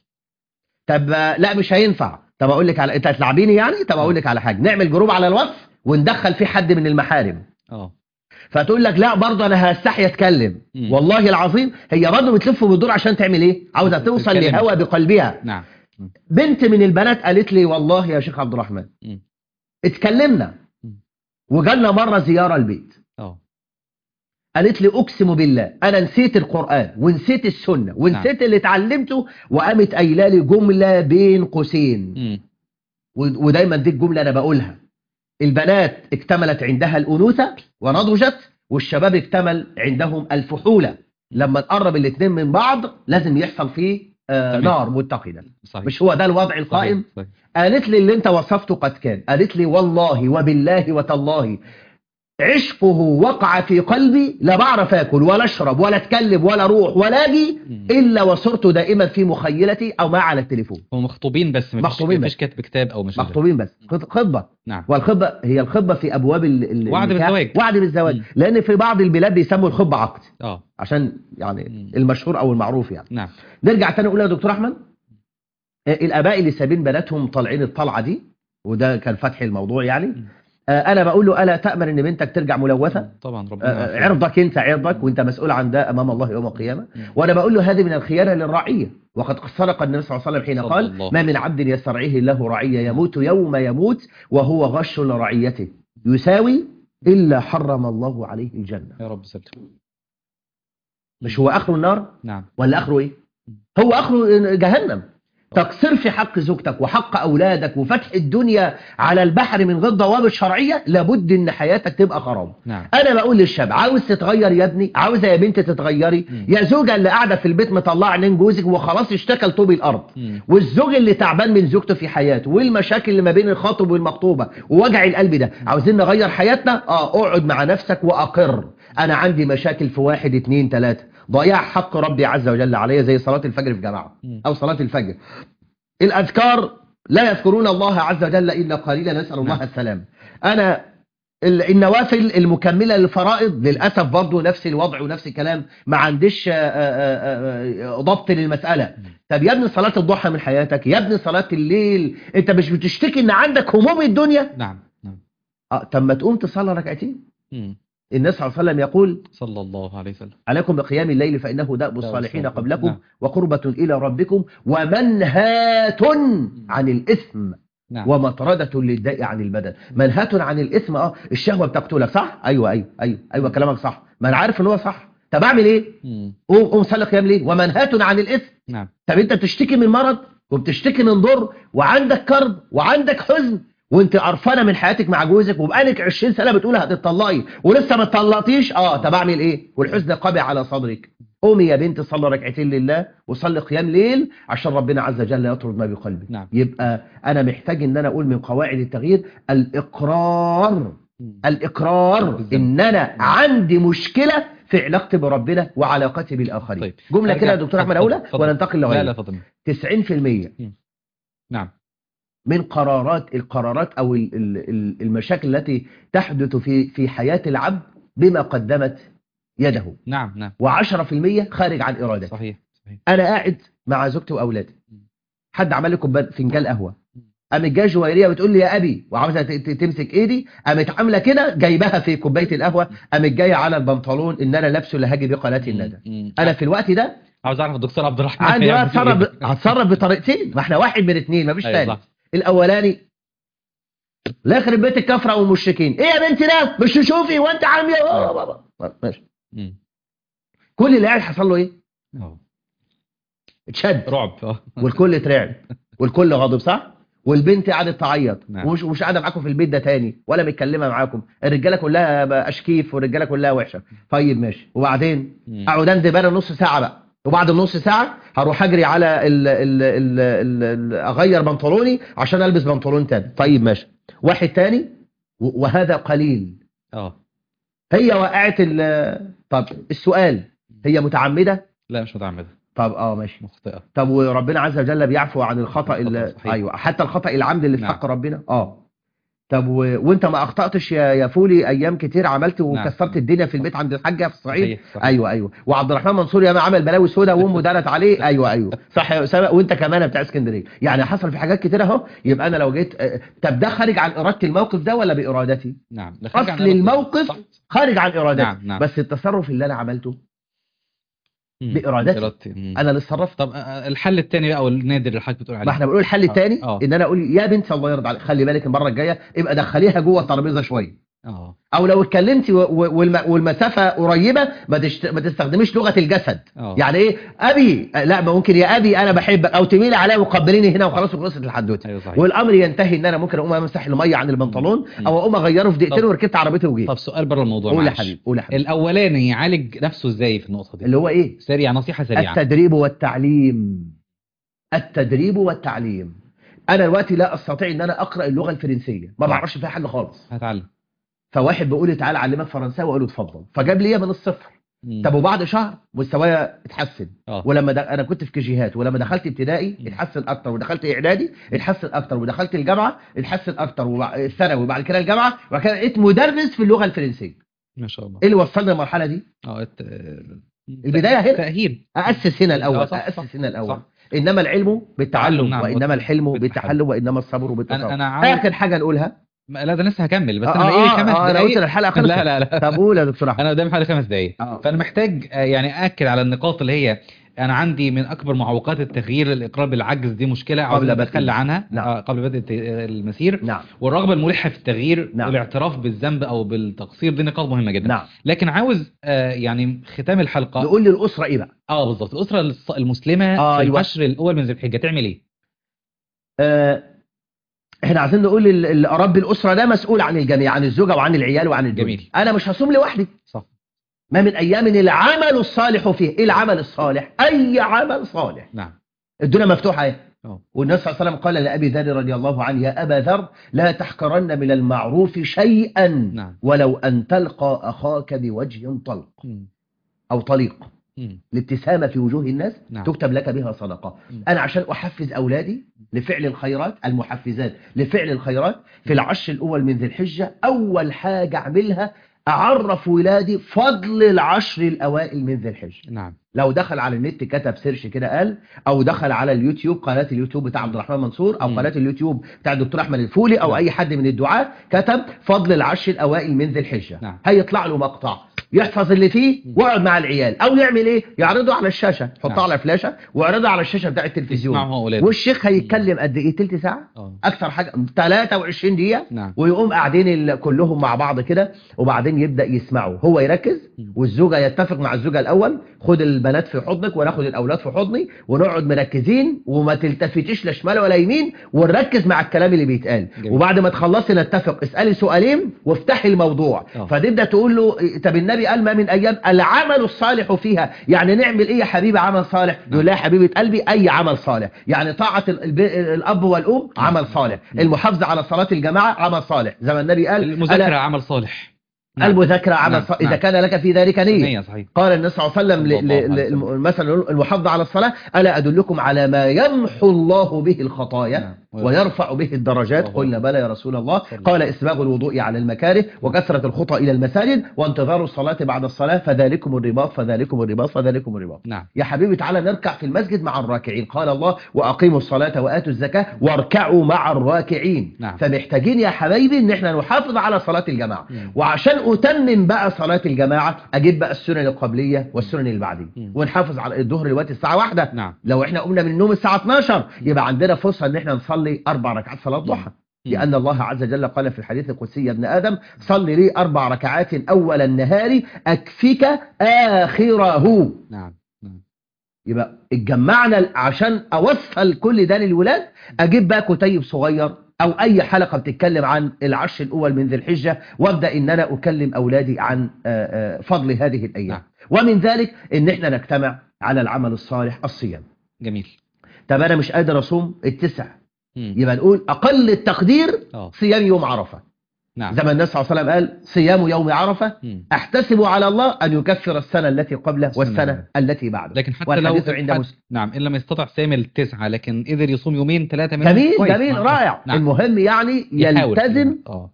طب آه، لا مش هينفع طب اقول لك على انت هتلعبيني يعني طب اقول لك على حاجه نعمل جروب على الواتس وندخل فيه حد من المحارم اه فتقول لك لا برضه انا هستحي اتكلم مم. والله العظيم هي برضه بتلف وبتدور عشان تعمل ايه عاوزه توصل تتكلم. لهوى بقلبها نعم بنت من البنات قالت لي والله يا شيخ عبد الرحمن مم. اتكلمنا مم. وجالنا مره زياره البيت اه قالت لي اقسم بالله انا نسيت القران ونسيت السنه ونسيت اللي اتعلمته وقامت قايله لي جمله بين قوسين مم. و- ودايما دي الجمله انا بقولها البنات اكتملت عندها الانوثه ونضجت والشباب اكتمل عندهم الفحوله لما نقرب الاثنين من بعض لازم يحصل فيه آه تمام. نار متقده صحيح مش هو ده الوضع القائم صحيح. صحيح. قالت لي اللي انت وصفته قد كان قالت لي والله وبالله وتالله عشقه وقع في قلبي لا بعرف اكل ولا اشرب ولا اتكلم ولا اروح ولا اجي مم. الا وصرت دائما في مخيلتي او ما على التليفون هم مخطوبين بس مفيش مخطوبين مفيش كتب كتاب او مش مخطوبين بس خط- خطبه نعم والخطبه هي الخطبه في ابواب ال- ال- وعد النكاح. بالزواج. وعد بالزواج مم. لان في بعض البلاد بيسموا الخطبه عقد اه عشان يعني مم. المشهور او المعروف يعني نعم نرجع تاني نقول يا دكتور احمد آه، الاباء اللي سابين بناتهم طالعين الطلعه دي وده كان فتح الموضوع يعني مم. آه، انا بقول له الا تامن ان بنتك ترجع ملوثه طبعا ربنا آه، يعافيك. عرضك انت عرضك وانت مسؤول عن ده امام الله يوم القيامه مم. وانا بقول له هذه من الخيانه للرعيه وقد صدق النبي صلى الله عليه وسلم حين صلى قال الله. ما من عبد يسترعيه الله رعيه يموت يوم يموت وهو غش لرعيته يساوي الا حرم الله عليه الجنه يا رب سلم مش هو اخره النار نعم ولا اخره ايه هو اخره جهنم تقصير في حق زوجتك وحق اولادك وفتح الدنيا على البحر من غير ضوابط شرعيه لابد ان حياتك تبقى خراب نعم انا بقول للشاب عاوز تتغير يا ابني عاوزه يا بنت تتغيري مم. يا زوجه اللي قاعده في البيت مطلعه عينين جوزك وخلاص اشتكى لطوب الارض مم. والزوج اللي تعبان من زوجته في حياته والمشاكل اللي ما بين الخاطب والمخطوبه ووجع القلب ده عاوزين نغير حياتنا اه اقعد مع نفسك واقر انا عندي مشاكل في واحد اتنين تلاته ضياع حق ربي عز وجل عليا زي صلاه الفجر في جماعه مم. او صلاه الفجر الاذكار لا يذكرون الله عز وجل الا قليلا نسال الله نعم. السلام انا ال- النوافل المكمله للفرائض للاسف برضه نفس الوضع ونفس الكلام ما عنديش آه، آه، آه، ضبط للمساله طب يا ابني صلاه الضحى من حياتك يا ابني صلاه الليل انت مش بتشتكي ان عندك هموم الدنيا نعم نعم اه طب ما تقوم تصلي ركعتين مم. النبي صلى الله عليه وسلم يقول صلى الله عليه وسلم عليكم بقيام الليل فإنه دأب الصالحين الصالحين. قبلكم نعم. وقربة إلى ربكم ومنهاة عن الإثم نعم ومطردة للداء عن البدن منهاة عن الإثم اه الشهوة بتقتلك صح أيوة أيوة أيوة أيوة كلامك صح ما أنا عارف إن هو صح طب أعمل إيه مم. قوم قوم صلي قيام ليه ومنهاة عن الإثم نعم طب انت بتشتكي من مرض وبتشتكي من ضر وعندك كرب وعندك حزن وانت قرفانه من حياتك مع جوزك وبقالك 20 سنه بتقول هتطلقي ولسه ما اتطلقتيش اه طب اعمل ايه والحزن قابع على صدرك قومي يا بنت صلي ركعتين لله وصلي قيام ليل عشان ربنا عز وجل يطرد ما بقلبك نعم. يبقى انا محتاج ان انا اقول من قواعد التغيير الاقرار مم. الاقرار بالذنب. ان انا عندي مشكله في علاقتي بربنا وعلاقتي بالاخرين طيب. جمله أرجع. كده يا دكتور احمد اتفضل. اولى اتفضل. وننتقل لا لغيره لا فضل 90% نعم من قرارات القرارات او ال- ال- ال- المشاكل التي تحدث في في حياة العبد بما قدمت يده نعم نعم و10% خارج عن ارادته صحيح صحيح انا قاعد مع زوجتي واولادي حد عمل لي كوبايه فنجان قهوه قامت جايه جويريه بتقول لي يا ابي وعاوزه ت- ت- تمسك ايدي قامت عامله كده جايبها في كوبايه القهوه قامت جايه على البنطلون ان انا لابسه اللي هاجي بقناه الندى مم. انا في الوقت ده عاوز اعرف الدكتور عبد الرحمن عندي بقى هيعمل اتصرف إيه؟ ب- هتصرف بطريقتين ما احنا واحد من اثنين مفيش أيوة تاني صح. الاولاني لا يخرب بيت الكفره والمشركين ايه يا بنتي ده مش تشوفي وانت عامله آه، بابا. ماشي مم. كل اللي قاعد حصل له ايه آه. اتشد رعب اه والكل اترعب والكل غاضب صح والبنت قعدت تعيط نعم. ومش مش قاعده معاكم في البيت ده تاني ولا متكلمه معاكم الرجاله كلها بقى اشكيف والرجاله كلها وحشه طيب ماشي وبعدين مم. اقعد اندب انا نص ساعه بقى وبعد النص ساعه هروح اجري على ال ال ال ال ال اغير بنطلوني عشان البس بنطلون تاني طيب ماشي واحد تاني و- وهذا قليل اه هي وقعت ال طب السؤال هي متعمده لا مش متعمدة طب اه ماشي مخطئة طب وربنا عز وجل بيعفو عن الخطا الخطأ اللي صحيح. ايوه حتى الخطا العمد اللي في نعم. حق ربنا اه طب و... وانت ما اخطاتش يا يا فولي ايام كتير عملت وكسرت الدنيا في البيت عند الحاجه في الصعيد صحيح صحيح. ايوه ايوه وعبد الرحمن منصور ياما عمل بلاوي سودا وامه دارت عليه ايوه ايوه صح يا اسامه وانت كمان بتاع اسكندريه يعني حصل في حاجات كتير اهو يبقى انا لو جيت آه، طب ده خارج عن ارادتي الموقف ده ولا بارادتي نعم ده خارج عن اصل إرادتي. الموقف صح. خارج عن ارادتي نعم نعم بس التصرف اللي انا عملته مم. بإرادتي. بإرادتي. مم. انا اللي اتصرفت طب آه، الحل الثاني بقى او النادر اللي حضرتك بتقول عليه ما احنا بنقول الحل الثاني آه. ان انا اقول يا بنت الله يرضى عليك خلي بالك المره الجايه ابقى دخليها جوه الترابيزه شويه اه او لو اتكلمتي و- و- والم- والمسافه قريبه ما, تشت... ما تستخدميش لغه الجسد اه يعني ايه ابي آه، لا ما ممكن يا ابي انا بحبك او تميلي عليا وقبليني هنا وخلاص وخلصت الحدوته ايوه صحيح والامر ينتهي ان انا ممكن اقوم امسح الميه عن البنطلون مم. او اقوم اغيره في دقيقتين طب- وركبت عربيتي وجيت طب سؤال بره الموضوع قول يا معلش. حبيبي قول يا حبيبي الاولاني يعالج نفسه ازاي في النقطه دي اللي هو ايه سريع نصيحه سريعه التدريب والتعليم التدريب والتعليم انا دلوقتي لا استطيع ان انا اقرا اللغه الفرنسيه ما صح. بعرفش فيها حاجه خالص هتعلم فواحد بيقول لي تعالى اعلمك فرنساوي اقول له اتفضل فجاب لي من الصفر مم. طب وبعد شهر مستوايا اتحسن اه ولما د... انا كنت في كيجيهات ولما دخلت ابتدائي مم. اتحسن اكتر ودخلت اعدادي اتحسن اكتر ودخلت الجامعه اتحسن اكتر والثانوي وبعد كده الجامعه وبعد كده بقيت مدرس في اللغه الفرنسيه ما شاء الله ايه اللي وصلني للمرحله دي اه الت... البدايه هنا تاهيل اسس هنا آه، الاول صح، اسس صح، هنا الاول صح. انما العلم بالتعلم نعم، وانما الحلم بالتحلم. بالتحلم وانما الصبر بالتصبر انا انا عاوز اخر حاجه نقولها ما- لا ده لسه هكمل بس آه، انا آه، ايه آه، خمس آه، انا قلت دقايق الحلقه خلصت لا لا لا طب قول يا دكتور احمد انا قدامي حوالي خمس دقايق آه. فانا محتاج آه، يعني اكد على النقاط اللي هي انا عندي من اكبر معوقات التغيير الاقرار بالعجز دي مشكله عاوز قبل بدء اتخلى عنها نعم. آه، قبل بدء الت- المسير نعم والرغبه الملحه في التغيير نعم. والاعتراف بالذنب او بالتقصير دي نقاط مهمه جدا نعم لكن عاوز آه، يعني ختام الحلقه نقول للاسره ايه بقى اه بالظبط الاسره الص- المسلمه آه، في أيوة. العشر الاول من ذي الحجه تعمل ايه آه، احنا عايزين نقول ال- ال- رب الاسره ده مسؤول عن الجميع عن الزوجه وعن العيال وعن الدنيا جميل. انا مش هصوم لوحدي صح ما من ايام العمل الصالح فيه ايه العمل الصالح اي عمل صالح نعم الدنيا مفتوحه اهي اه والنبي صلى الله عليه وسلم قال لابي ذر رضي الله عنه يا ابا ذر لا تحقرن من المعروف شيئا نعم ولو ان تلقى اخاك بوجه طلق مم. او طليق مم. الابتسامه في وجوه الناس نعم. تكتب لك بها صدقه مم. انا عشان احفز اولادي لفعل الخيرات المحفزات لفعل الخيرات في العشر الاول من ذي الحجه اول حاجه اعملها اعرف ولادي فضل العشر الاوائل من ذي الحجه نعم لو دخل على النت كتب سيرش كده قال او دخل على اليوتيوب قناه اليوتيوب بتاع عبد الرحمن منصور او مم. قناه اليوتيوب بتاع الدكتور احمد الفولي او نعم. اي حد من الدعاه كتب فضل العشر الاوائل من ذي الحجه نعم. هيطلع له مقطع يحفظ اللي فيه مم. ويقعد مع العيال او يعمل ايه يعرضه على الشاشه يحطه نعم. على فلاشه ويعرضه على الشاشه بتاع يسمعوا التلفزيون أولاده والشيخ هيتكلم قد ايه تلت ساعه اه اكثر حاجه 23 دقيقه نعم ويقوم قاعدين ال- كلهم مع بعض كده وبعدين يبدا يسمعوا هو يركز مم. والزوجه يتفق مع الزوجه الاول خد البنات في حضنك وناخد الاولاد في حضني ونقعد مركزين وما تلتفتيش لا شمال ولا يمين ونركز مع الكلام اللي بيتقال جميل. وبعد ما تخلصي نتفق اسالي سؤالين وافتحي الموضوع آه. فتبدا تقول له طب النبي قال ما من ايام العمل الصالح فيها يعني نعمل ايه يا حبيبي عمل صالح يقول لها يا حبيبه قلبي اي عمل صالح يعني طاعه ال- الب- الاب والام عمل صالح مم. المحافظه على صلاه الجماعه عمل صالح زي ما النبي قال المذاكرة ألا- عمل صالح نعم. المذاكره عمل نعم. صالح اذا نعم. كان لك في ذلك نيه نية صحيح قال النبي صلى الله عليه وسلم ل- صلى الله ل- عليه ل- وسلم. مثلا المحافظة على الصلاة ألا أدلكم على ما يمحو الله به الخطايا نعم. ويرفع به الدرجات الله قلنا بلى يا رسول الله صلى الله. قال إسباغ الوضوء على المكاره وكثرة الخطى إلى المساجد وانتظار الصلاة بعد الصلاة فذلكم الرباط فذلكم الرباط فذلكم الرباط نعم يا حبيبي تعالى نركع في المسجد مع الراكعين قال الله وأقيموا الصلاة وآتوا الزكاة واركعوا مع الراكعين نعم. فمحتاجين يا حبايبي ان احنا نحافظ على صلاة الجماعة مم. وعشان أتمم بقى صلاة الجماعة أجيب بقى السنن القبلية والسنن البعدية مم. ونحافظ على الظهر دلوقتي الساعة واحدة نعم لو احنا قمنا من النوم الساعة 12 يبقى عندنا فرصة ان احنا نصلي أربع ركعات صلاة ضحى مم. لأن الله عز وجل قال في الحديث القدسي يا ابن آدم صل لي أربع ركعات أول النهار أكفك آخره نعم نعم يبقى اتجمعنا عشان أوصل كل ده للولاد أجيب بقى كتيب صغير أو أي حلقة بتتكلم عن العشر الأول من ذي الحجة وأبدأ إن أنا أكلم أولادي عن آه، آه، فضل هذه الأيام نعم. ومن ذلك إن إحنا نجتمع على العمل الصالح الصيام جميل طب أنا مش قادر أصوم التسع مم. يبقى نقول أقل التقدير اه صيام يوم عرفة نعم زي ما النبي صلى الله عليه وسلم قال صيام يوم عرفة مم. أحتسب على الله أن يكفر السنة التي قبله السنة والسنة اللي التي بعده لكن حتى لو والحديث عند حت- مسلم نعم إن لم يستطع صيام التسعة لكن قدر يصوم يومين ثلاثة منهم جميل كويس. جميل نعم. رائع نعم. المهم يعني يحاول. يلتزم اه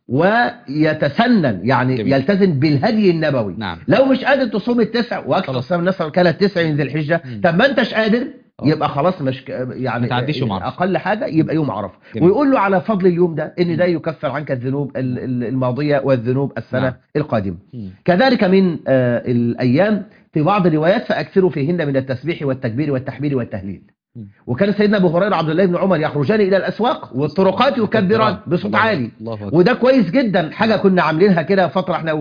ويتسنن يعني جميل. يلتزم بالهدي النبوي نعم لو مش قادر تصوم التسع واكثر خلاص. صيام الناس كانت تسع من ذي الحجه مم. طب ما انتش قادر آه. يبقى خلاص مش ك- يعني ما تعديش يوم عرفة. اقل حاجه يبقى يوم عرفه جميل. ويقول له على فضل اليوم ده ان ده مم. يكفر عنك الذنوب ال- ال- الماضيه والذنوب السنه نعم. القادمه مم. كذلك من آه، الايام في بعض الروايات فاكثروا فيهن من التسبيح والتكبير والتحميد والتهليل مم. وكان سيدنا ابو هريره عبد الله بن عمر يخرجان الى الاسواق والطرقات يكبران بصوت الله- عالي الله أكبر. وده كويس جدا حاجه كنا عاملينها كده فتره احنا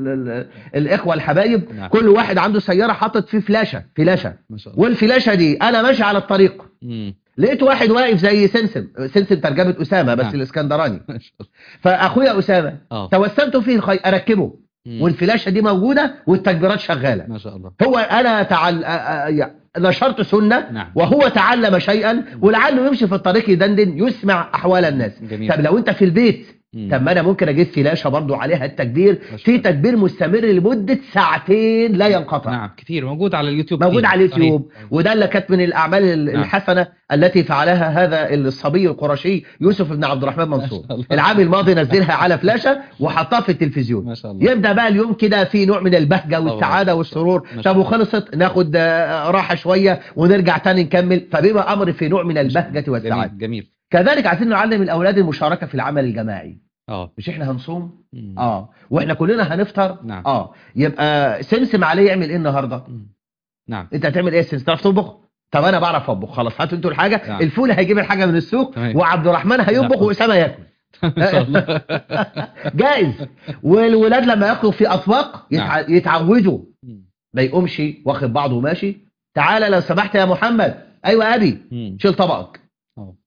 والاخوه الحبايب نعم. كل واحد عنده سياره حاطط فيه فلاشه فلاشه ما شاء الله والفلاشه دي انا ماشي على الطريق مم. لقيت واحد واقف زي سمسم سمسم ترجمه اسامه بس نعم. الاسكندراني ما شاء الله فاخويا اسامه اه توسمت فيه الخير اركبه مم. والفلاشه دي موجوده والتكبيرات شغاله ما شاء الله هو انا تعل... آ- آ- آ- نشرت سنه نعم وهو تعلم شيئا ولعله يمشي في الطريق يدندن يسمع احوال الناس جميل طب لو انت في البيت مم. طب ما انا ممكن اجيب فلاشه برضو عليها التكبير ما شاء في الله. تكبير مستمر لمده ساعتين لا ينقطع نعم كثير موجود على اليوتيوب موجود كتير. على اليوتيوب صحيح. وده اللي كانت من الاعمال ال- نعم. الحسنه التي فعلها هذا الصبي القرشي يوسف بن عبد الرحمن منصور ما شاء الله. العام الماضي نزلها على فلاشه وحطها في التلفزيون ما شاء الله يبدا بقى اليوم كده في نوع من البهجه والسعاده والسرور ما شاء طب وخلصت ناخد آه، راحه شويه ونرجع تاني نكمل فبيبقى امر في نوع من البهجه والسعاده جميل جميل كذلك عايزين نعلم الاولاد المشاركه في العمل الجماعي اه مش احنا هنصوم مم. اه واحنا كلنا هنفطر نعم. اه يبقى سمسم عليه يعمل ايه النهارده مم. نعم انت هتعمل ايه يا سمسم تعرف تطبخ طب انا بعرف اطبخ خلاص هاتوا انتوا الحاجه نعم. الفول هيجيب الحاجه من السوق تمام. وعبد الرحمن هيطبخ نعم. واسامه ياكل ما شاء الله جائز والولاد لما ياكلوا في اطباق يتع... يتعودوا مم. ما يقومش واخد بعضه وماشي تعالى لو سمحت يا محمد ايوه يا ابي مم. شيل طبقك اه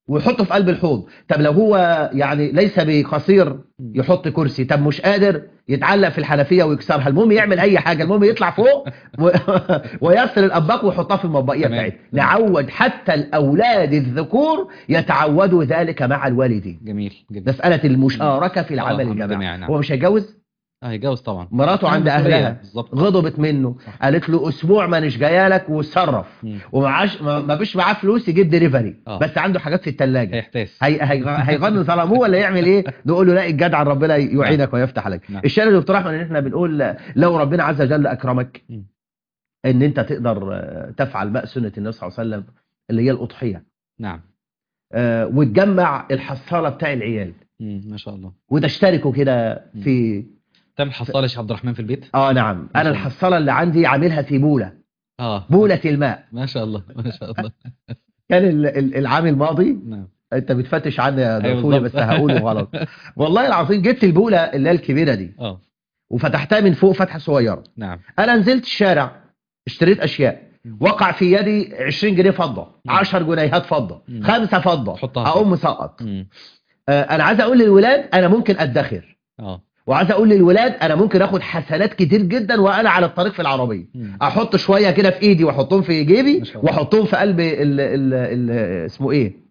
ويحطه في قلب الحوض طب لو هو يعني ليس بقصير يحط كرسي طب مش قادر يتعلق في الحنفيه ويكسرها المهم يعمل اي حاجه المهم يطلع فوق و... ويغسل الاطباق ويحطها في المطبقيه تمام. بتاعتها نعود حتى الاولاد الذكور يتعودوا ذلك مع الوالدين جميل جدا مساله المشاركه في العمل آه، الجماعي الجماعي، نعم. هو مش هيتجوز اه هيتجوز طبعا مراته عند مسؤولية، اهلها بالظبط غضبت منه صح. قالت له اسبوع ما نش جايه لك وتصرف مم. ومعاش ما ما فيش معاه فلوس يجيب دليفري آه. بس عنده حاجات في الثلاجه هيحتاس هي هي هيغني ظلموه ولا يعمل ايه نقول له لا الجدع ربنا يعينك ويفتح عليك نعم. الشاهد يا دكتور احمد ان احنا بنقول لو ربنا عز وجل اكرمك مم. ان انت تقدر آه، تفعل بقى سنه النبي صلى الله عليه وسلم اللي هي الاضحيه نعم آه، وتجمع الحصاله بتاع العيال مم. ما شاء الله وتشتركوا كده في تعمل حصاله يا شيخ عبد الرحمن في البيت اه نعم ما شاء انا الله. الحصاله اللي عندي عاملها في بوله اه بوله الماء ما شاء الله ما شاء الله كان ال- ال- العام الماضي نعم انت بتفتش عني يا أيوة دكتور بالظبط. بس هقوله غلط والله العظيم جبت البوله اللي هي الكبيره دي اه وفتحتها من فوق فتحه صغيره نعم انا نزلت الشارع اشتريت اشياء مم. وقع في يدي 20 جنيه فضه مم. 10 جنيهات فضه مم. خمسة فضه تحطها اقوم مسقط مم. آه، انا عايز اقول للولاد انا ممكن ادخر اه وعايز اقول للولاد انا ممكن اخد حسنات كتير جدا وانا على الطريق في العربيه مم. احط شويه كده في ايدي واحطهم في جيبي ما شاء الله. واحطهم في قلب ال ال ال اسمه ايه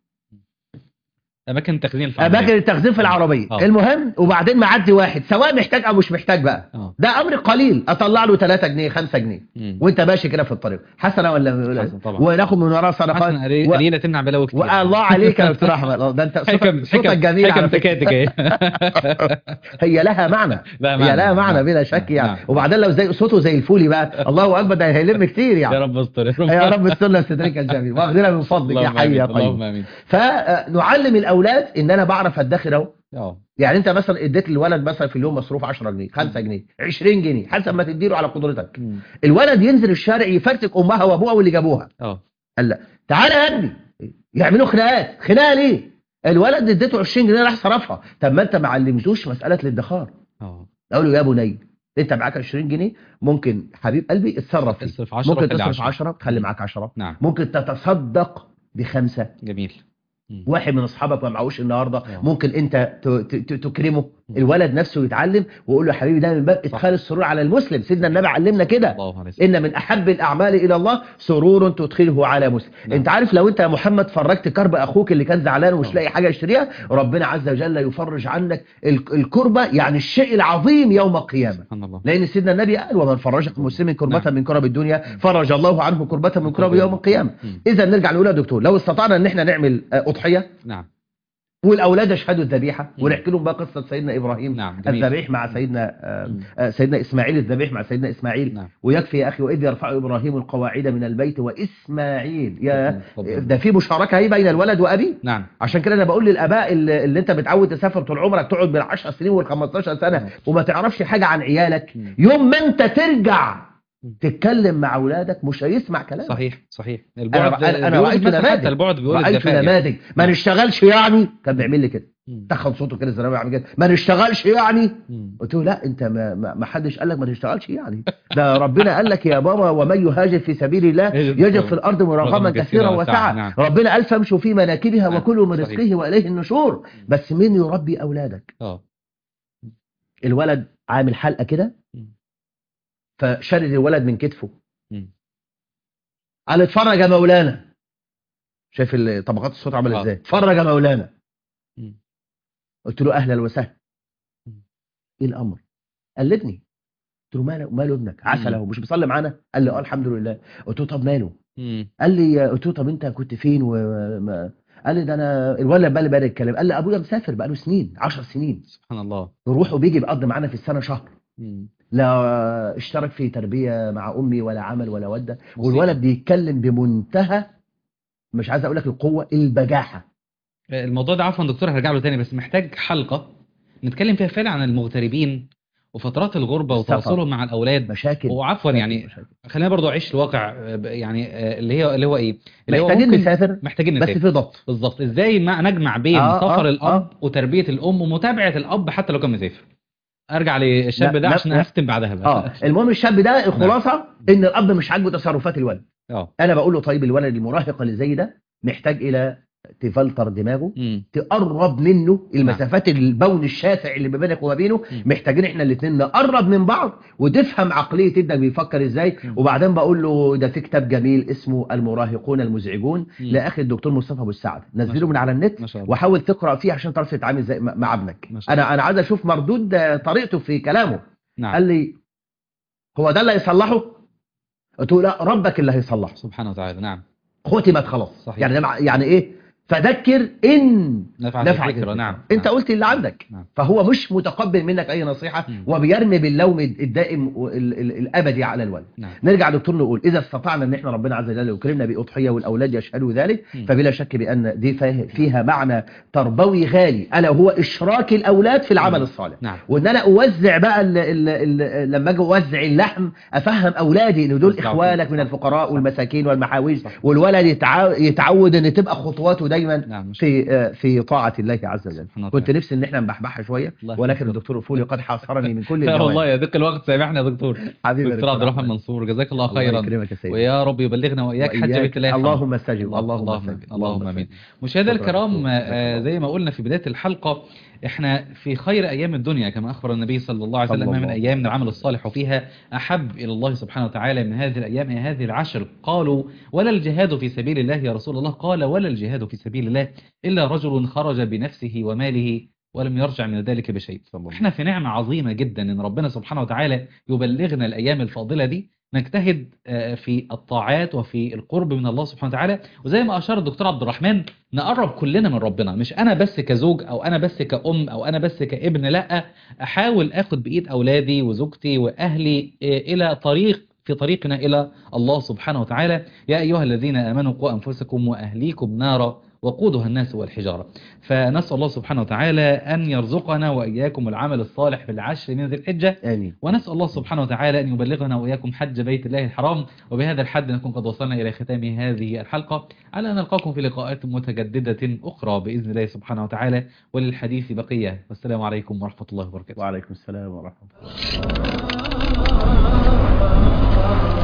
اماكن التخزين الفعلية. اماكن التخزين في العربيه آه. المهم وبعدين معدي واحد سواء محتاج او مش محتاج بقى اه ده امر قليل اطلع له 3 جنيه 5 جنيه مم. وانت ماشي كده في الطريق حسنه ولا حسن طبعا. وناخد من وراه صدقات حسن قليل- و... قليلة تمنع بلاوي كتير والله عليك يا دكتور احمد آه، ده انت صوتك, حكم صوتك حكم جميل حكم على فكرة. تكاتك ايه هي لها معنى لا هي لها معنى نعم. بلا شك يعني نعم. وبعدين لو زي صوته زي الفولي بقى الله اكبر ده هيلم كتير يا يعني رب استر يا رب يا رب السنه سترك الجميل واخدنا من فضلك يا اللهم حي امين يا اللهم طيب امين فنعلم الاولاد ان انا بعرف ادخر اهو اه يعني انت مثلا اديت للولد مثلا في اليوم مصروف 10 جنيه 5 جنيه 20 جنيه حسب ما تديله على قدرتك مم. الولد ينزل الشارع يفرتك امها وابوها واللي جابوها اه قال لا تعالى يا ابني يعملوا خناقات خناقه ليه الولد اديته 20 جنيه راح صرفها طب ما انت ما علمتوش مساله الادخار اه اقول له يا بني انت معاك 20 جنيه ممكن حبيب قلبي اتصرف فيه اصرف 10 ممكن وخلي تصرف 10 10 تخلي معاك 10 نعم ممكن تتصدق بخمسه جميل مم. واحد من اصحابك ما معهوش النهارده آه. ممكن انت ت- ت- ت- تكرمه الولد نفسه يتعلم ويقول له يا حبيبي ده من باب ادخال السرور على المسلم سيدنا النبي علمنا كده الله عليه وسلم ان من احب الاعمال الى الله سرور تدخله على مسلم نعم. انت عارف لو انت يا محمد فرجت كرب اخوك اللي كان زعلان ومش آه. لاقي حاجه يشتريها ربنا عز وجل يفرج عنك ال- الكربه يعني الشيء العظيم يوم القيامه سبحان الله لان سيدنا النبي قال ومن فرج عن مسلم كربة نعم. من كرب الدنيا فرج الله عنه كربة من كرب يوم القيامه مم. اذا نرجع نقول يا دكتور لو استطعنا ان احنا نعمل آه، اضحيه نعم والاولاد يشهدوا الذبيحه مم. ونحكي لهم بقى قصه سيدنا ابراهيم نعم جميل الذبيح مع سيدنا آه، مم. آه، سيدنا اسماعيل الذبيح مع سيدنا اسماعيل نعم ويكفي يا اخي واذ يرفع ابراهيم القواعد من البيت واسماعيل يا اتفضل. ده في مشاركه اهي بين الولد وابيه نعم عشان كده انا بقول للاباء اللي, اللي انت متعود تسافر طول عمرك تقعد بال10 سنين وال15 سنه مم. وما تعرفش حاجه عن عيالك مم. يوم ما انت ترجع مم. تتكلم مع اولادك مش هيسمع كلامك صحيح صحيح انا البعد انا, أنا بيقول رايت المثل نماذج حتى البعد بيقول رايت الجفاء يعني. نماذج ما نعم. نشتغلش يعني كان بيعمل لي كده مم. تخن صوته كده زي ما بيعمل كده ما نشتغلش يعني مم. قلت له لا انت ما, ما, ما حدش قال لك ما تشتغلش يعني ده ربنا قال لك يا بابا ومن يهاجر في سبيل الله يجد في الارض مراغما مراغما كثيرا كثيرا وسعه نعم. ربنا قال فامشوا في مناكبها نعم. وكلوا من صحيح. رزقه واليه النشور بس مين يربي اولادك اه الولد عامل حلقه كده مم. فشرد الولد من كتفه مم. قال اتفرج يا مولانا شايف ال- طبقات الصوت عامله آه. ازاي اتفرج يا مولانا مم. قلت له اهلا وسهلا مم. ايه الامر قلدني قلت له ماله ماله ابنك عسل مم. اهو مش بيصلي معانا قال لي اه الحمد لله قلت له طب ماله مم. قال لي قلت له طب انت كنت فين وما قال لي ده انا الولد بقى اللي بدا يتكلم قال لي ابويا مسافر بقى له سنين 10 سنين سبحان الله بيروح وبيجي بيقضي معانا في السنه شهر مم. لا اشترك في تربيه مع امي ولا عمل ولا وده مصيبة. والولد بيتكلم بمنتهى مش عايز اقول لك القوه البجاحه الموضوع ده عفوا دكتور هرجع له تاني بس محتاج حلقة نتكلم فيها فعلا عن المغتربين وفترات الغربة السفر. وتواصلهم مع الأولاد مشاكل وعفوا يعني مشاكل. خلينا برضو أعيش الواقع آه، ب- يعني آه، اللي هي اللي هو إيه اللي هو محتاجين ممكن- نسافر محتاجين بس نسافر في ضبط بالظبط ازاي ما نجمع بين آه، سفر آه، الاب آه. وتربيه الام ومتابعه الاب حتى لو كان مسافر ارجع للشاب لا، ده لا، عشان لا. اختم بعدها بقى اه المهم الشاب ده الخلاصه ان الاب مش عاجبه تصرفات الولد اه انا بقول له طيب الولد المراهق اللي زي ده محتاج الى تفلتر دماغه مم. تقرب منه المسافات البون الشاسع اللي ما بينك وما بينه مم. محتاجين احنا الاثنين نقرب من بعض وتفهم عقليه ابنك بيفكر ازاي مم. وبعدين بقول له ده في كتاب جميل اسمه المراهقون المزعجون مم. لاخي الدكتور مصطفى ابو السعد ما نزله شاء من على النت ما شاء الله وحاول تقرا فيه عشان تعرف تتعامل ازاي مع مع ابنك ما شاء انا انا عايز اشوف مردود آه، طريقته في كلامه نعم قال لي هو ده اللي هيصلحه قلت له لا ربك اللي هيصلحه سبحانه وتعالى نعم ختمت خلاص صحيح. يعني ده مع- يعني ايه فذكر ان نفعت نفعت الفكرة الفكرة. نعم انت نعم. قلت اللي عندك نعم. فهو مش متقبل منك اي نصيحه مم. وبيرمي باللوم الدائم وال- ال- الابدي على الولد نعم نرجع دكتور نقول اذا استطعنا ان احنا ربنا عز وجل يكرمنا باضحيه والاولاد يشهدوا ذلك مم. فبلا شك بان دي فيه- فيها معنى تربوي غالي الا هو اشراك الاولاد في العمل مم. الصالح نعم وان انا اوزع بقى ال ال ال لما اجي اوزع اللحم افهم اولادي ان دول وزعوا اخوانك فيه. من صح. الفقراء صح. والمساكين والمحاويج صح. والولد يتعا- يتعود ان تبقى خطواته دايما نعم مش في آه، في طاعه الله عز وجل سبحان الله. كنت نفسي ان احنا نبحبحها شويه الله ولكن يحفظك. الدكتور فولي قد حاصرني من كل لا الجوانب. والله يضيق الوقت سامحني يا دكتور حبيبي دكتور عبد الرحمن منصور جزاك الله الله خيرا يكرمك يا سيدي ويا رب يبلغنا واياك حج وإياك. بيت الله الحرام. اللهم استجب اللهم اللهم استجب امين اللهم امين مشاهدينا شكراً الكرام دكتور. آه، شكراً. زي ما قلنا في بدايه الحلقه احنا في خير ايام الدنيا كما اخبر النبي صلى الله عليه صلى وسلم ما من الله ايام العمل الصالح وفيها احب الى الله سبحانه وتعالى من هذه الايام هي هذه العشر قالوا ولا الجهاد في سبيل الله يا رسول الله قال ولا الجهاد في سبيل الله الا رجل خرج بنفسه وماله ولم يرجع من ذلك بشيء احنا في نعمة عظيمة جدا ان ربنا سبحانه وتعالى يبلغنا الايام الفاضلة دي نجتهد آه، في الطاعات وفي القرب من الله سبحانه وتعالى وزي ما اشار الدكتور عبد الرحمن نقرب كلنا من ربنا مش انا بس كزوج او انا بس كأم او انا بس كابن لا احاول اخد بايد اولادي وزوجتي واهلي آه، الى طريق في طريقنا الى الله سبحانه وتعالى يا ايها الذين امنوا قوا انفسكم واهليكم نارا وقودها الناس والحجارة فنسأل الله سبحانه وتعالى أن يرزقنا وإياكم العمل الصالح في العشر من ذي الحجة امين ونسأل الله سبحانه وتعالى أن يبلغنا وإياكم حج بيت الله الحرام وبهذا الحد نكون قد وصلنا إلى ختام هذه الحلقة على أن نلقاكم في لقاءات متجددة أخرى بإذن الله سبحانه وتعالى وللحديث بقية والسلام عليكم ورحمة الله وبركاته وعليكم السلام ورحمه الله